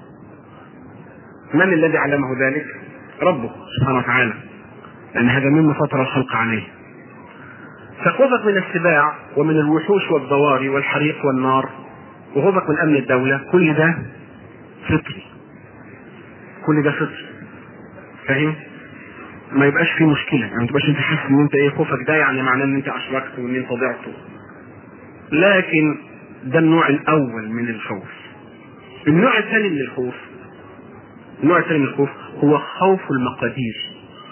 من الذي علمه ذلك؟ ربه سبحانه وتعالى لأن هذا مما فطر الخلق عليه فخوفك من السباع ومن الوحوش والضواري والحريق والنار وخوفك من أمن الدولة كل ده فطري كل ده فطري فاهم؟ ما يبقاش فيه مشكلة يعني ما تبقاش انت حاسس ان انت ايه خوفك ده يعني معناه ان انت اشركت وان انت ضعت لكن ده النوع الاول من الخوف النوع الثاني من الخوف النوع الثاني من الخوف هو خوف المقادير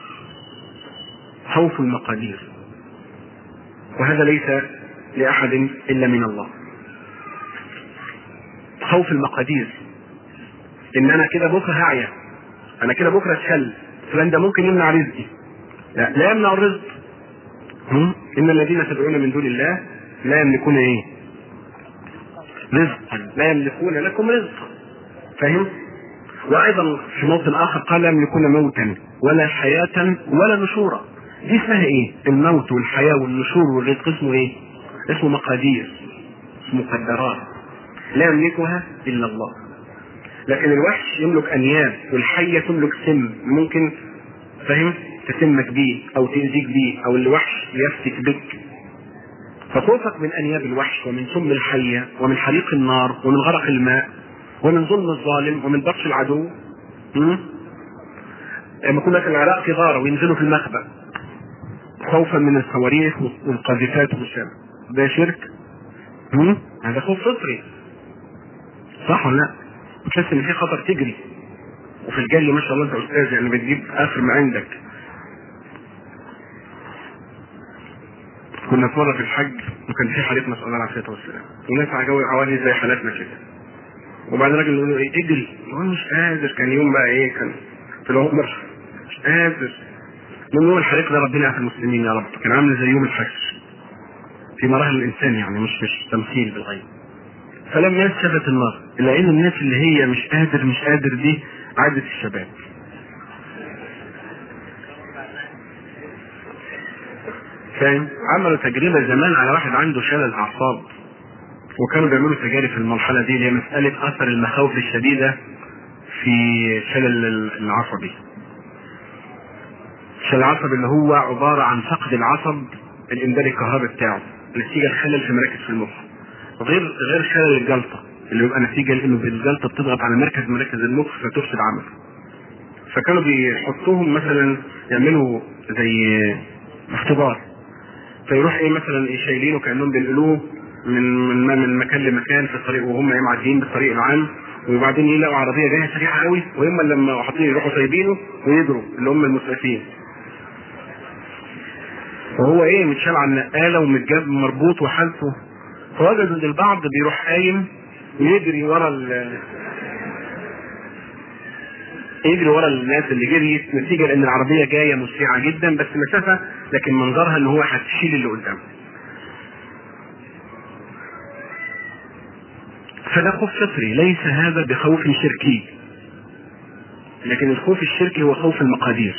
خوف المقادير وهذا ليس لأحد إلا من الله خوف المقادير إن أنا كده بكرة هعيا أنا كده بكرة اتشل فلان ده ممكن يمنع رزقي لا لا يمنع الرزق هم؟ إن الذين تدعون من دون الله لا يملكون إيه رزقا لا يملكون لكم رزقا فاهم وايضا في موطن اخر قال لا يملكون موتا ولا حياة ولا نشورا دي اسمها ايه الموت والحياة والنشور والرزق اسمه ايه اسمه مقادير اسمه مقدرات لا يملكها الا الله لكن الوحش يملك انياب والحية تملك سم ممكن فاهم تسمك بيه او تأذيك بيه او الوحش يفتك بك فخوفك من انياب الوحش ومن سم الحية ومن حريق النار ومن غرق الماء ومن ظلم الظالم ومن بطش العدو لما يكون مثلا العراق في غاره وينزلوا في المخبأ خوفا من الصواريخ والقاذفات والشام ده شرك هم؟ هذا خوف فطري صح ولا لا؟ بتحس ان في خطر تجري وفي الجري ما شاء الله انت استاذ يعني بتجيب اخر ما عندك كنا في مره في الحج وكان في حالات نسال الله العافيه والسلام وناس عجوي حوالي زي حالاتنا كده وبعدين الراجل يقول له ايه اجري يقول مش قادر كان يوم بقى ايه كان في العمر مش قادر من يوم الحريق ده ربنا يعافي المسلمين يا رب كان عامل زي يوم الحج في مراحل الانسان يعني مش مش تمثيل بالغيب فلما الناس شافت النار الا ان الناس اللي هي مش قادر مش قادر دي عادة الشباب فاهم عملوا تجربة زمان على واحد عنده شلل أعصاب وكانوا بيعملوا تجارب في المرحلة دي اللي هي مسألة أثر المخاوف الشديدة في شلل العصبي الشلل العصبي اللي هو عبارة عن فقد العصب الإمداد الكهربي بتاعه نتيجة خلل في مراكز في المخ غير غير خلل الجلطة اللي بيبقى نتيجة لأنه الجلطة بتضغط على مركز من مراكز المخ فتفسد عمله فكانوا بيحطوهم مثلا يعملوا زي اختبار فيروح ايه مثلا ايه شايلينه كانهم بينقلوه من من من مكان لمكان في الطريق وهم ايه معديين بالطريق العام وبعدين يلاقوا عربيه جايه سريعه قوي وهم لما حاطين يروحوا سايبينه ويجروا اللي هم المسرفين وهو ايه متشال على النقاله ومتجاب مربوط وحالته فوجدوا ان البعض بيروح قايم ويجري ورا ال يجري ورا الناس اللي جريت نتيجه لان العربيه جايه مسرعه جدا بس مسافه لكن منظرها ان هو هتشيل اللي قدامه. فده خوف فطري ليس هذا بخوف شركي. لكن الخوف الشركي هو خوف المقادير.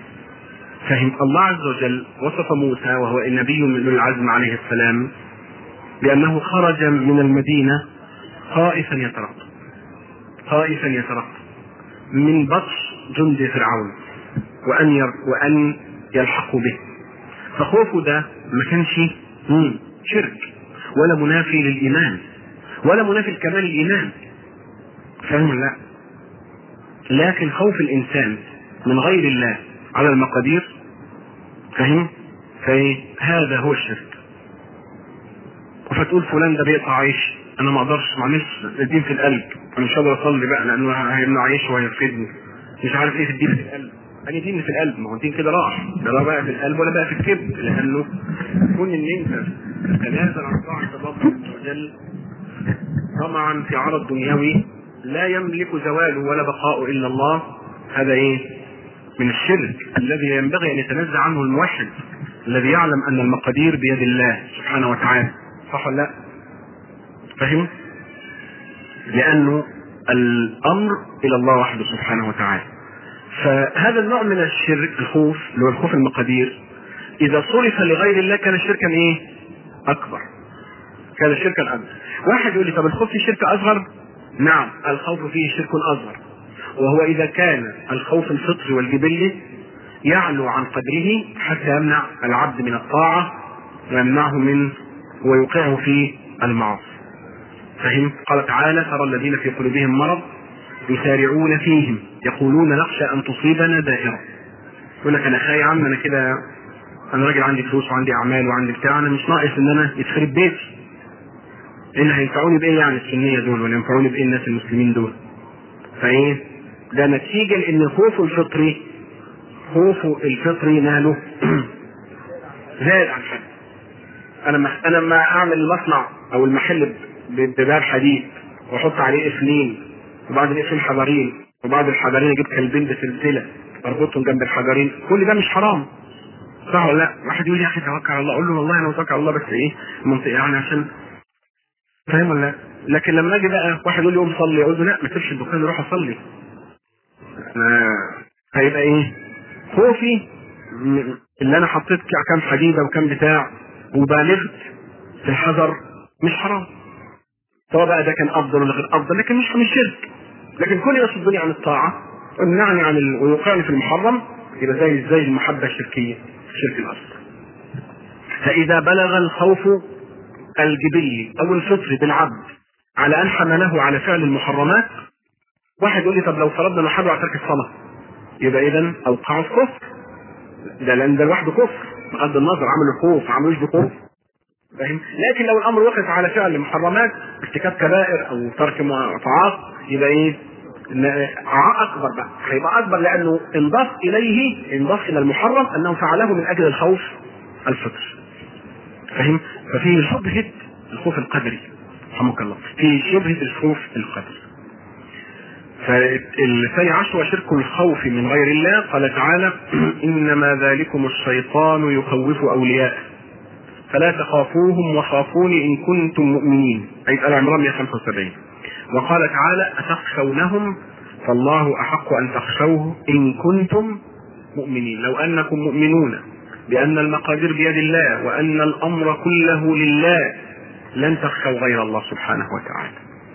فهم الله عز وجل وصف موسى وهو النبي من العزم عليه السلام بأنه خرج من المدينة خائفا يترقب خائفا يترقب من بطش جند فرعون وأن ير وأن يلحقوا به فخوفه ده ما كانش شرك ولا منافي للإيمان ولا منافي لكمال الإيمان فاهم لا لكن خوف الإنسان من غير الله على المقادير فاهم فهذا هو الشرك فتقول فلان ده بيقطع عيش انا ما اقدرش معلش الدين في القلب انا مش قادر اصلي بقى لانه هيمنع عيش وهيفقدني مش عارف ايه في الدين في القلب انا دين في القلب ما هو الدين كده راح ده لا بقى في القلب ولا بقى في الكبد لانه كون ان انت تتنازل عن طاعه الله عز وجل طمعا في عرض دنيوي لا يملك زواله ولا بقاؤه الا الله هذا ايه؟ من الشرك الذي ينبغي ان يتنزه عنه الموحد الذي يعلم ان المقادير بيد الله سبحانه وتعالى صح ولا لا؟ فهم؟ لانه الامر الى الله وحده سبحانه وتعالى. فهذا النوع من الشرك الخوف اللي هو الخوف المقادير اذا صرف لغير الله كان شركا ايه؟ اكبر. كان شركا اكبر. واحد يقول لي طب الخوف فيه شرك اصغر؟ نعم الخوف فيه شرك اصغر. وهو اذا كان الخوف الفطري والجبلي يعلو عن قدره حتى يمنع العبد من الطاعه ويمنعه من ويوقعه في المعاصي. فهم؟ قال تعالى ترى الذين في قلوبهم مرض يسارعون فيهم يقولون نخشى ان تصيبنا دائره. يقول لك انا خايف عم انا كده انا راجل عندي فلوس وعندي اعمال وعندي بتاع انا مش ناقص ان انا يتخرب بيتي. ايه اللي هينفعوني بايه يعني السنيه دول ولا ينفعوني بايه الناس المسلمين دول؟ فايه؟ ده نتيجه لان خوفه الفطري خوفه الفطري ناله زاد عن حد. انا ما انا لما اعمل المصنع او المحل بباب حديد واحط عليه قفلين وبعد القفلين حجرين وبعد الحجرين اجيب كلبين بسلسله اربطهم جنب الحجرين كل ده مش حرام صح ولا لا؟ واحد يقول لي يا اخي توكل على الله اقول له والله انا متوكل على الله بس ايه منطقه يعني عشان فاهم ولا لا؟ لكن لما اجي بقى واحد يقول لي قوم صلي اقول له لا ما تسيبش الدخان روح اصلي انا هيبقى ايه؟ خوفي اللي انا حطيت كام حديده وكام بتاع وبالغت في الحذر مش حرام سواء بقى ده كان افضل ولا غير افضل لكن مش من الشرك لكن كل يصدني عن الطاعه ويمنعني عن ال... ويوقعني في المحرم يبقى زي زي المحبه الشركيه الشرك الاصغر فاذا بلغ الخوف الجبلي او الفطري بالعبد على ان حمله على فعل المحرمات واحد يقول لي طب لو فرضنا انه حمله على ترك الصلاه يبقى اذا اوقعه في كفر ده لان ده لوحده كفر بغض النظر عمل الخوف ما عملوش بخوف فاهم لكن لو الامر وقف على فعل محرمات ارتكاب كبائر او ترك طاعات يبقى ايه اكبر بقى هيبقى اكبر لانه انضاف اليه انضاف الى المحرم انه فعله من اجل الخوف الفطر فاهم ففيه شبهه الخوف القدري رحمك الله في شبهه الخوف القدري فالثاني عشر وشرك الخوف من غير الله قال تعالى انما ذلكم الشيطان يخوف اولياءه فلا تخافوهم وخافون ان كنتم مؤمنين اي ال عمران 175 وقال تعالى اتخشونهم فالله احق ان تخشوه ان كنتم مؤمنين لو انكم مؤمنون بان المقادير بيد الله وان الامر كله لله لن تخشوا غير الله سبحانه وتعالى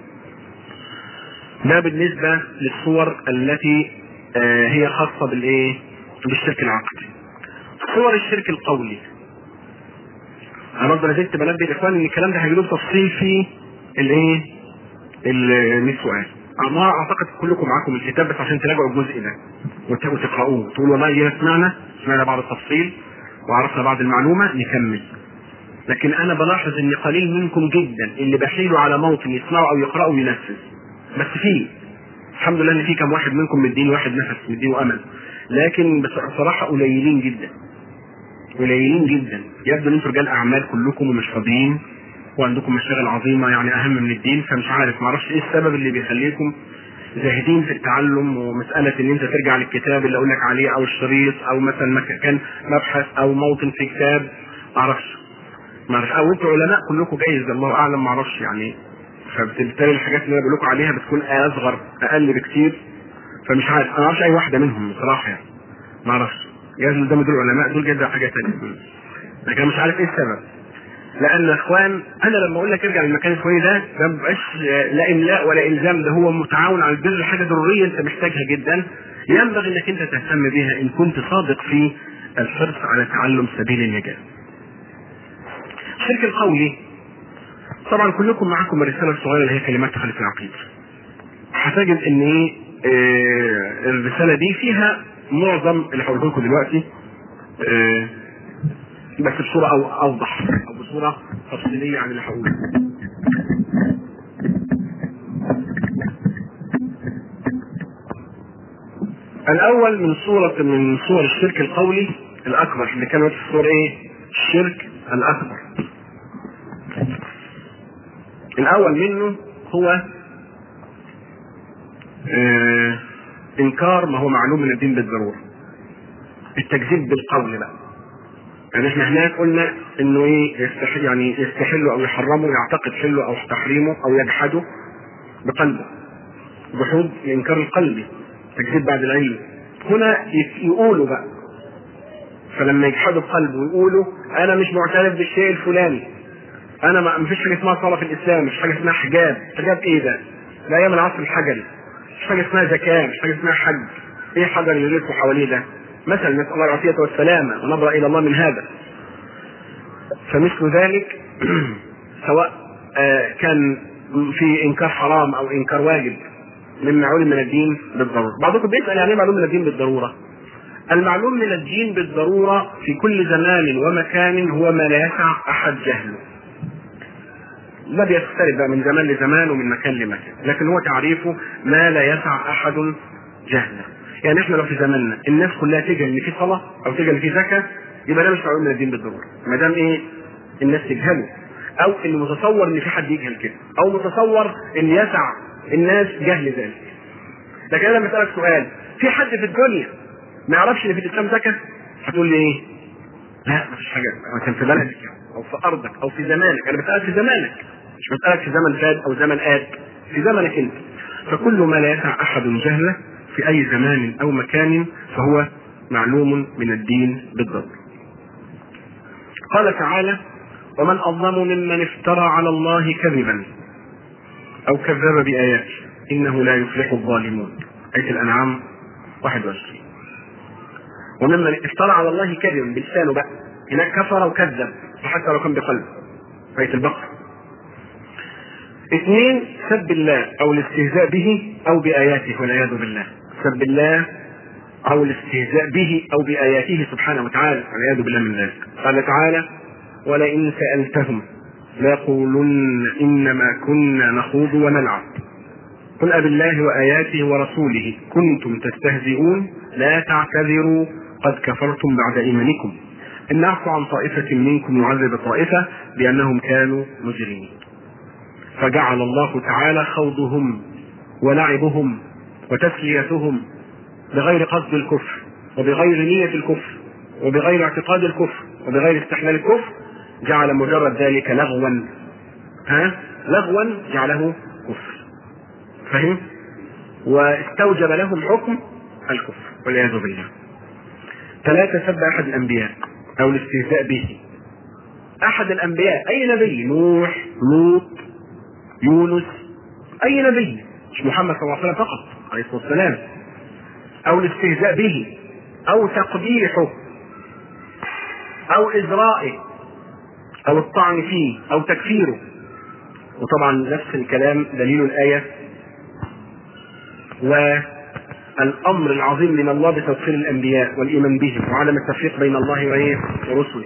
ده بالنسبة للصور التي آه هي خاصة بالايه بالشرك العقدي صور الشرك القولي انا برضه لازلت بنبه الاخوان ان الكلام ده هيجيله تفصيل في الايه ال 100 سؤال ما اعتقد كلكم معاكم الكتاب بس عشان تراجعوا الجزء ده وتقرأوه تقولوا والله ايه سمعنا سمعنا بعض التفصيل وعرفنا بعض المعلومة نكمل لكن انا بلاحظ ان قليل منكم جدا اللي بحيلوا على موطن يسمعوا او يقرأوا وينفذ بس في الحمد لله ان في كم واحد منكم مدين واحد نفس مدينه امل لكن بصراحة قليلين جدا قليلين جدا يبدو ان انتم رجال اعمال كلكم ومش فاضيين وعندكم مشاغل عظيمه يعني اهم من الدين فمش عارف معرفش ايه السبب اللي بيخليكم زاهدين في التعلم ومسألة ان انت ترجع للكتاب اللي اقول لك عليه او الشريط او مثلا مكان مبحث او موطن في كتاب معرفش معرفش او انتوا علماء كلكم جايز الله اعلم معرفش يعني فبالتالي الحاجات اللي انا بقول لكم عليها بتكون اصغر اقل بكتير فمش عارف انا معرفش اي واحده منهم بصراحه يعني معرفش جايز قدام دول العلماء دول جدا حاجه ثانيه لكن انا مش عارف ايه السبب لان اخوان انا لما اقول لك ارجع للمكان الفلاني ده ده ما بيبقاش لا املاء ولا الزام ده هو متعاون على البر حاجه ضروريه انت محتاجها جدا ينبغي انك انت تهتم بها ان كنت صادق في الحرص على تعلم سبيل النجاه. الشرك القولي طبعا كلكم معاكم الرساله الصغيره اللي هي كلمات تخلف العقيده. هتجد ان ايه آه الرساله دي فيها معظم اللي هقوله لكم دلوقتي آه بس بصوره أو اوضح او بصوره تفصيليه عن اللي هقوله. الاول من صورة من صور الشرك القولي الاكبر اللي كانت في الصورة ايه؟ الشرك الاكبر. الاول منه هو آه انكار ما هو معلوم من الدين بالضروره. التكذيب بالقول بقى. يعني احنا هناك قلنا انه ايه يستحل يعني يستحله او يحرمه يعتقد حله او تحريمه او يجحده بقلبه. جحود الانكار القلبي تكذيب بعد العلم. هنا يقولوا بقى فلما يجحدوا بقلبه ويقولوا انا مش معترف بالشيء الفلاني انا ما فيش حاجه اسمها صلاه في الاسلام مش حاجه اسمها حجاب حجاب ايه ده؟ ده ايام العصر الحجري مش حاجه اسمها زكاه مش حاجه اسمها حج ايه حجر اللي يلف حواليه ده؟ مثلا نسال الله العافيه والسلامه ونبرا الى الله من هذا فمثل ذلك سواء آه كان في انكار حرام او انكار واجب مما علم من الدين بالضروره بعضكم بيسال يعني ايه معلوم من الدين بالضروره المعلوم من الدين بالضروره في كل زمان ومكان هو ما لا يسع احد جهله ده بيختلف بقى من زمان لزمان ومن مكان لمكان لكن هو تعريفه ما لا يسع احد جهله يعني احنا لو في زماننا الناس كلها تجهل ان في صلاه او تجهل ان في زكاه يبقى ده مش معلوم من الدين بالضروره ما دام ايه الناس تجهله او اللي متصور ان في حد يجهل كده او متصور ان يسع الناس جهل ذلك لكن انا لما اسالك سؤال في حد في الدنيا ما يعرفش ان في الاسلام زكاه هتقول لي ايه لا مفيش حاجه كان في بلدك او في ارضك او في زمانك انا بسالك في زمانك مش بسالك في زمن فات او زمن ات في زمنك انت فكل ما لا يسع احد جهله في اي زمان او مكان فهو معلوم من الدين بالضبط قال تعالى ومن اظلم ممن افترى على الله كذبا او كذب باياته انه لا يفلح الظالمون ايه الانعام 21 وممن افترى على الله كذبا بلسانه بقى هناك كفر وكذب وحتى لو كان بقلبه آية البقرة اثنين سب الله او الاستهزاء به او باياته والعياذ بالله سب الله او الاستهزاء به او باياته سبحانه وتعالى والعياذ بالله من ذلك قال تعالى ولئن سألتهم ليقولن إنما كنا نخوض ونلعب قل أب الله وآياته ورسوله كنتم تستهزئون لا تعتذروا قد كفرتم بعد إيمانكم إن نعفو عن طائفة منكم نعذب طائفة بأنهم كانوا مجرمين فجعل الله تعالى خوضهم ولعبهم وتسليتهم بغير قصد الكفر وبغير نية الكفر وبغير اعتقاد الكفر وبغير استحلال الكفر جعل مجرد ذلك لغوا ها لغوا جعله كفر فهم واستوجب لهم حكم الكفر والعياذ بالله ثلاثة سب أحد الأنبياء أو الاستهزاء به أحد الأنبياء أي نبي نوح لوط يونس أي نبي مش محمد صلى الله عليه وسلم فقط عليه الصلاة والسلام أو الاستهزاء به أو تقبيحه أو إزرائه أو الطعن فيه أو تكفيره وطبعا نفس الكلام دليل الآية والأمر العظيم من الله بتوفير الأنبياء والإيمان بهم وعدم التفريق بين الله وإيه ورسله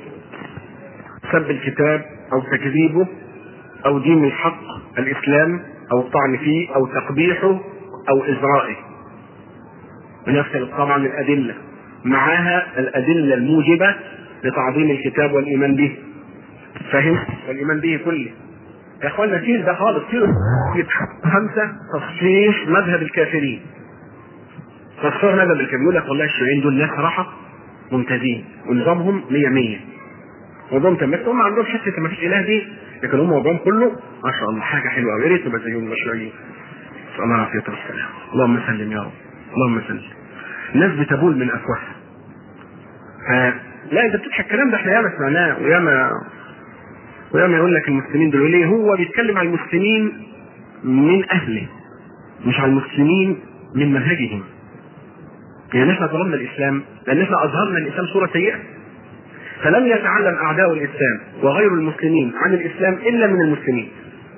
سب الكتاب أو تكذيبه أو دين الحق الإسلام أو الطعن فيه أو تقبيحه أو إزرائه ونفس طبعا الأدلة معها الأدلة الموجبة لتعظيم الكتاب والإيمان به فهم والإيمان به كله يا اخوانا في ده خالص في خمسة تصحيح مذهب الكافرين تصحيح مذهب الكافرين يقول لك والله الشيوعيين دول ناس صراحة ممتازين ونظامهم 100 100 موضوعهم تمام بس هم ما عندهمش حته ما فيش اله دي لكن هم موضوعهم كله ما شاء الله حاجه حلوه قوي يا ريت نبقى زيهم الشيوعيين نسال الله العافيه والسلام اللهم سلم يا رب اللهم سلم الناس بتبول من افواهها لا انت بتضحك الكلام ده احنا ياما سمعناه وياما وياما يقول لك المسلمين دول ليه هو بيتكلم عن المسلمين من اهله مش عن المسلمين من منهجهم يعني احنا طلبنا الاسلام لان احنا اظهرنا الاسلام صوره سيئه فلم يتعلم اعداء الاسلام وغير المسلمين عن الاسلام الا من المسلمين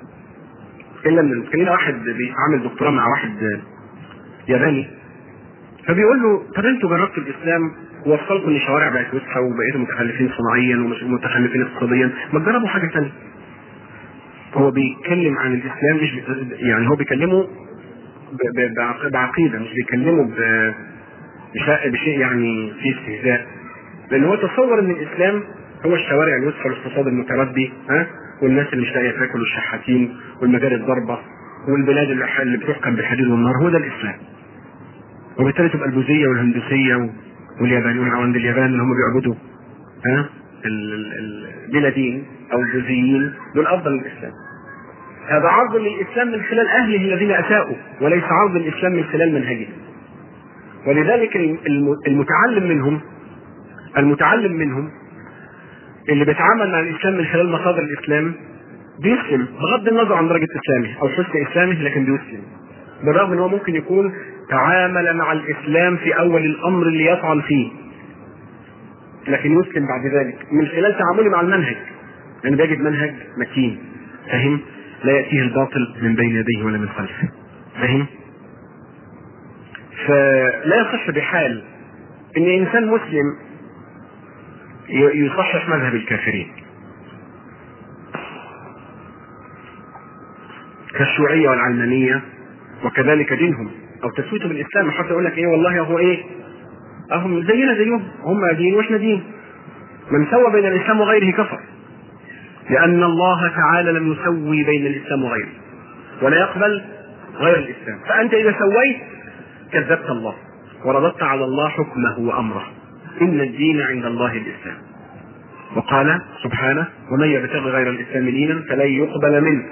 الا من المسلمين واحد بيعمل دكتوراه مع واحد ياباني فبيقول له طب انتوا جربتوا الاسلام ووصلكم ان الشوارع بقت وسخه وبقيتوا متخلفين صناعيا ومش متخلفين اقتصاديا ما تجربوا حاجه ثانيه هو بيتكلم عن الاسلام مش يعني هو بيكلمه بعقيده مش بيكلمه بشيء يعني فيه استهزاء لان هو تصور ان الاسلام هو الشوارع الوسخه والاقتصاد المتردي ها والناس اللي مش لاقيه تاكل والشحاتين والمجاري الضربه والبلاد اللي بتحكم بالحديد والنار هو ده الاسلام وبالتالي تبقى البوذيه والهندوسيه واليابانيين عند اليابان اللي هم بيعبدوا ها البلادين او البوذيين دول افضل من الاسلام هذا عرض للاسلام من خلال اهله الذين اساءوا وليس عرض الاسلام من خلال منهجه ولذلك المتعلم منهم المتعلم منهم اللي بيتعامل مع الاسلام من خلال مصادر الاسلام بيسلم بغض النظر عن درجه اسلامه او حسن اسلامه لكن بيسلم بالرغم ان هو ممكن يكون تعامل مع الاسلام في اول الامر اللي يطعن فيه لكن يسلم بعد ذلك من خلال تعامله مع المنهج لان يعني بيجد منهج متين فهم لا ياتيه الباطل من بين يديه ولا من خلفه فهم فلا يصح بحال ان انسان مسلم يصحح مذهب الكافرين كالشيوعيه والعلمانيه وكذلك دينهم او تسويته بالاسلام حتى يقول لك ايه والله هو ايه اهم زينا زيهم هم دين واحنا دين من سوى بين الاسلام وغيره كفر لان الله تعالى لم يسوي بين الاسلام وغيره ولا يقبل غير الاسلام فانت اذا سويت كذبت الله ورددت على الله حكمه وامره ان الدين عند الله الاسلام وقال سبحانه ومن يبتغي غير الاسلام دينا فلن يقبل منه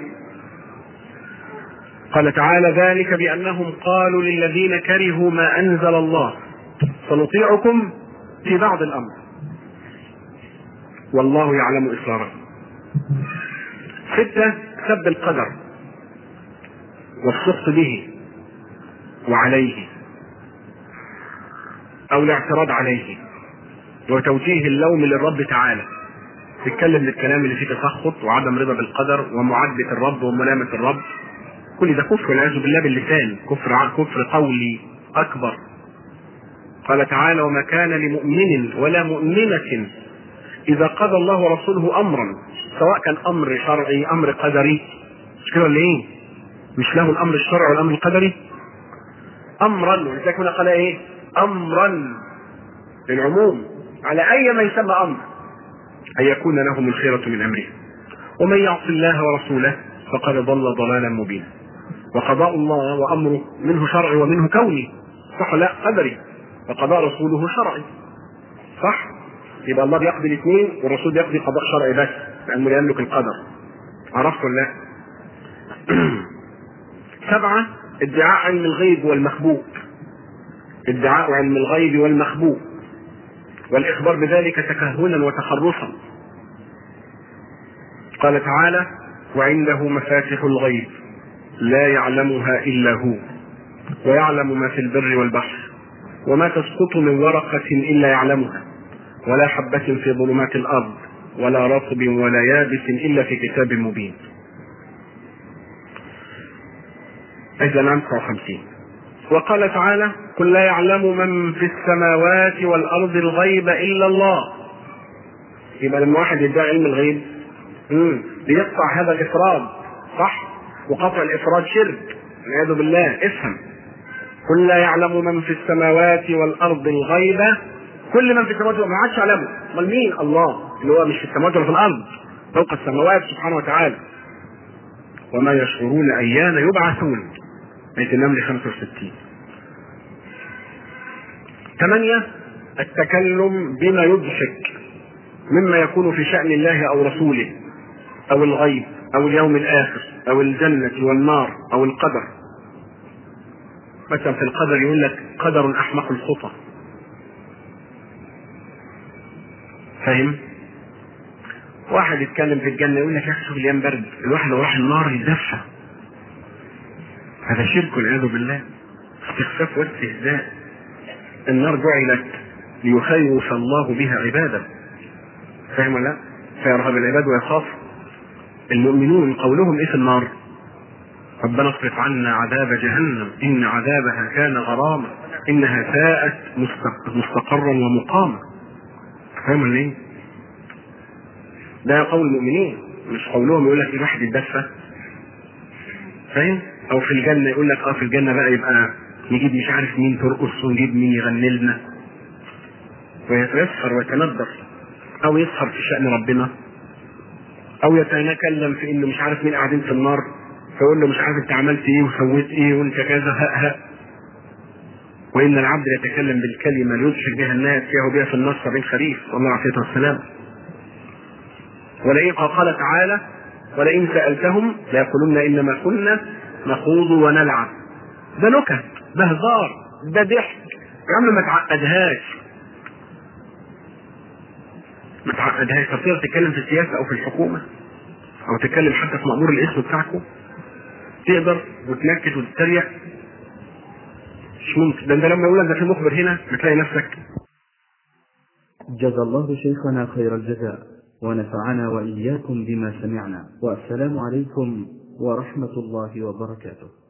قال تعالى ذلك بانهم قالوا للذين كرهوا ما انزل الله سنطيعكم في بعض الامر والله يعلم اسرارهم ستة سب القدر والسخط به وعليه او الاعتراض عليه وتوجيه اللوم للرب تعالى تتكلم بالكلام اللي فيه تسخط وعدم رضا بالقدر ومعاتبة الرب وملامة الرب كل ده كفر والعياذ بالله باللسان كفر كفر قولي اكبر قال تعالى وما كان لمؤمن ولا مؤمنة اذا قضى الله ورسوله امرا سواء كان امر شرعي امر قدري مش كده ولا ايه؟ مش له الامر الشرعي والامر القدري؟ امرا ولذلك هنا قال ايه؟ امرا للعموم على اي ما يسمى امر ان يكون لهم الخيرة من امره ومن يعص الله ورسوله فقد ضل ضلالا مبينا وقضاء الله وامره منه شرعي ومنه كوني صح لا قدري وقضاء رسوله شرعي صح يبقى الله بيقضي الاثنين والرسول بيقضي قضاء شرعي بس لانه لا يملك القدر عرفت ولا لا؟ سبعة ادعاء علم الغيب والمخبوء ادعاء علم الغيب والمخبوء والإخبار بذلك تكهنا وتخرصا قال تعالى وعنده مفاتح الغيب لا يعلمها إلا هو ويعلم ما في البر والبحر وما تسقط من ورقة إلا يعلمها ولا حبة في ظلمات الأرض ولا رطب ولا يابس إلا في كتاب مبين أيضا 59 وقال تعالى قل لا يعلم من في السماوات والأرض الغيب إلا الله يبقى لما واحد يدعي علم الغيب مم. بيقطع هذا الإفراد صح وقطع الإفراد شرك والعياذ بالله افهم قل لا يعلم من في السماوات والأرض الغيب كل من في السماوات ما عادش يعلمه امال مين الله اللي هو مش في السماوات ولا في الأرض فوق السماوات سبحانه وتعالى وما يشعرون أيان يبعثون آية النمل 65 ثمانية التكلم بما يضحك مما يكون في شأن الله أو رسوله أو الغيب أو اليوم الآخر أو الجنة والنار أو القدر مثلا في القدر يقول لك قدر أحمق الخطى فاهم؟ واحد يتكلم في الجنة يقول لك يا أخي شوف الأيام برد الواحد لو راح النار يتدفى هذا شرك والعياذ بالله استخفاف واستهزاء النار جعلت ليخوف الله بها عباده فاهم ولا لا؟ فيرهب العباد ويخاف المؤمنون قولهم ايه في النار؟ ربنا اصرف عنا عذاب جهنم ان عذابها كان غراما انها ساءت مستقرا ومقاما فاهم ولا ايه؟ ده قول المؤمنين مش قولهم يقول لك الواحد يتدفى فاهم؟ او في الجنه يقول لك اه في الجنه بقى يبقى نجيب مش عارف مين ترقص ونجيب مين يغني لنا ويتيسر ويتندر او يسهر في شان ربنا او يتكلم في انه مش عارف مين قاعدين في النار فيقول له مش عارف انت عملت ايه وسويت ايه وانت كذا ها ها وان العبد يتكلم بالكلمه ليضحك بها الناس يهو بها في النار سبعين خريف والله عليه والسلام ولئن قال تعالى ولئن سالتهم ليقولن انما كنا نخوض ونلعب ده نكت ده هزار ده ضحك يا عم ما تعقدهاش ما تعقدهاش تصير تتكلم في السياسه او في الحكومه او تتكلم حتى في مأمور الاسم بتاعكم تقدر وتنكت وتتريق مش ممكن ده انت لما يقول لك ده في مخبر هنا بتلاقي نفسك جزى الله شيخنا خير الجزاء ونفعنا وإياكم بما سمعنا والسلام عليكم ورحمة الله وبركاته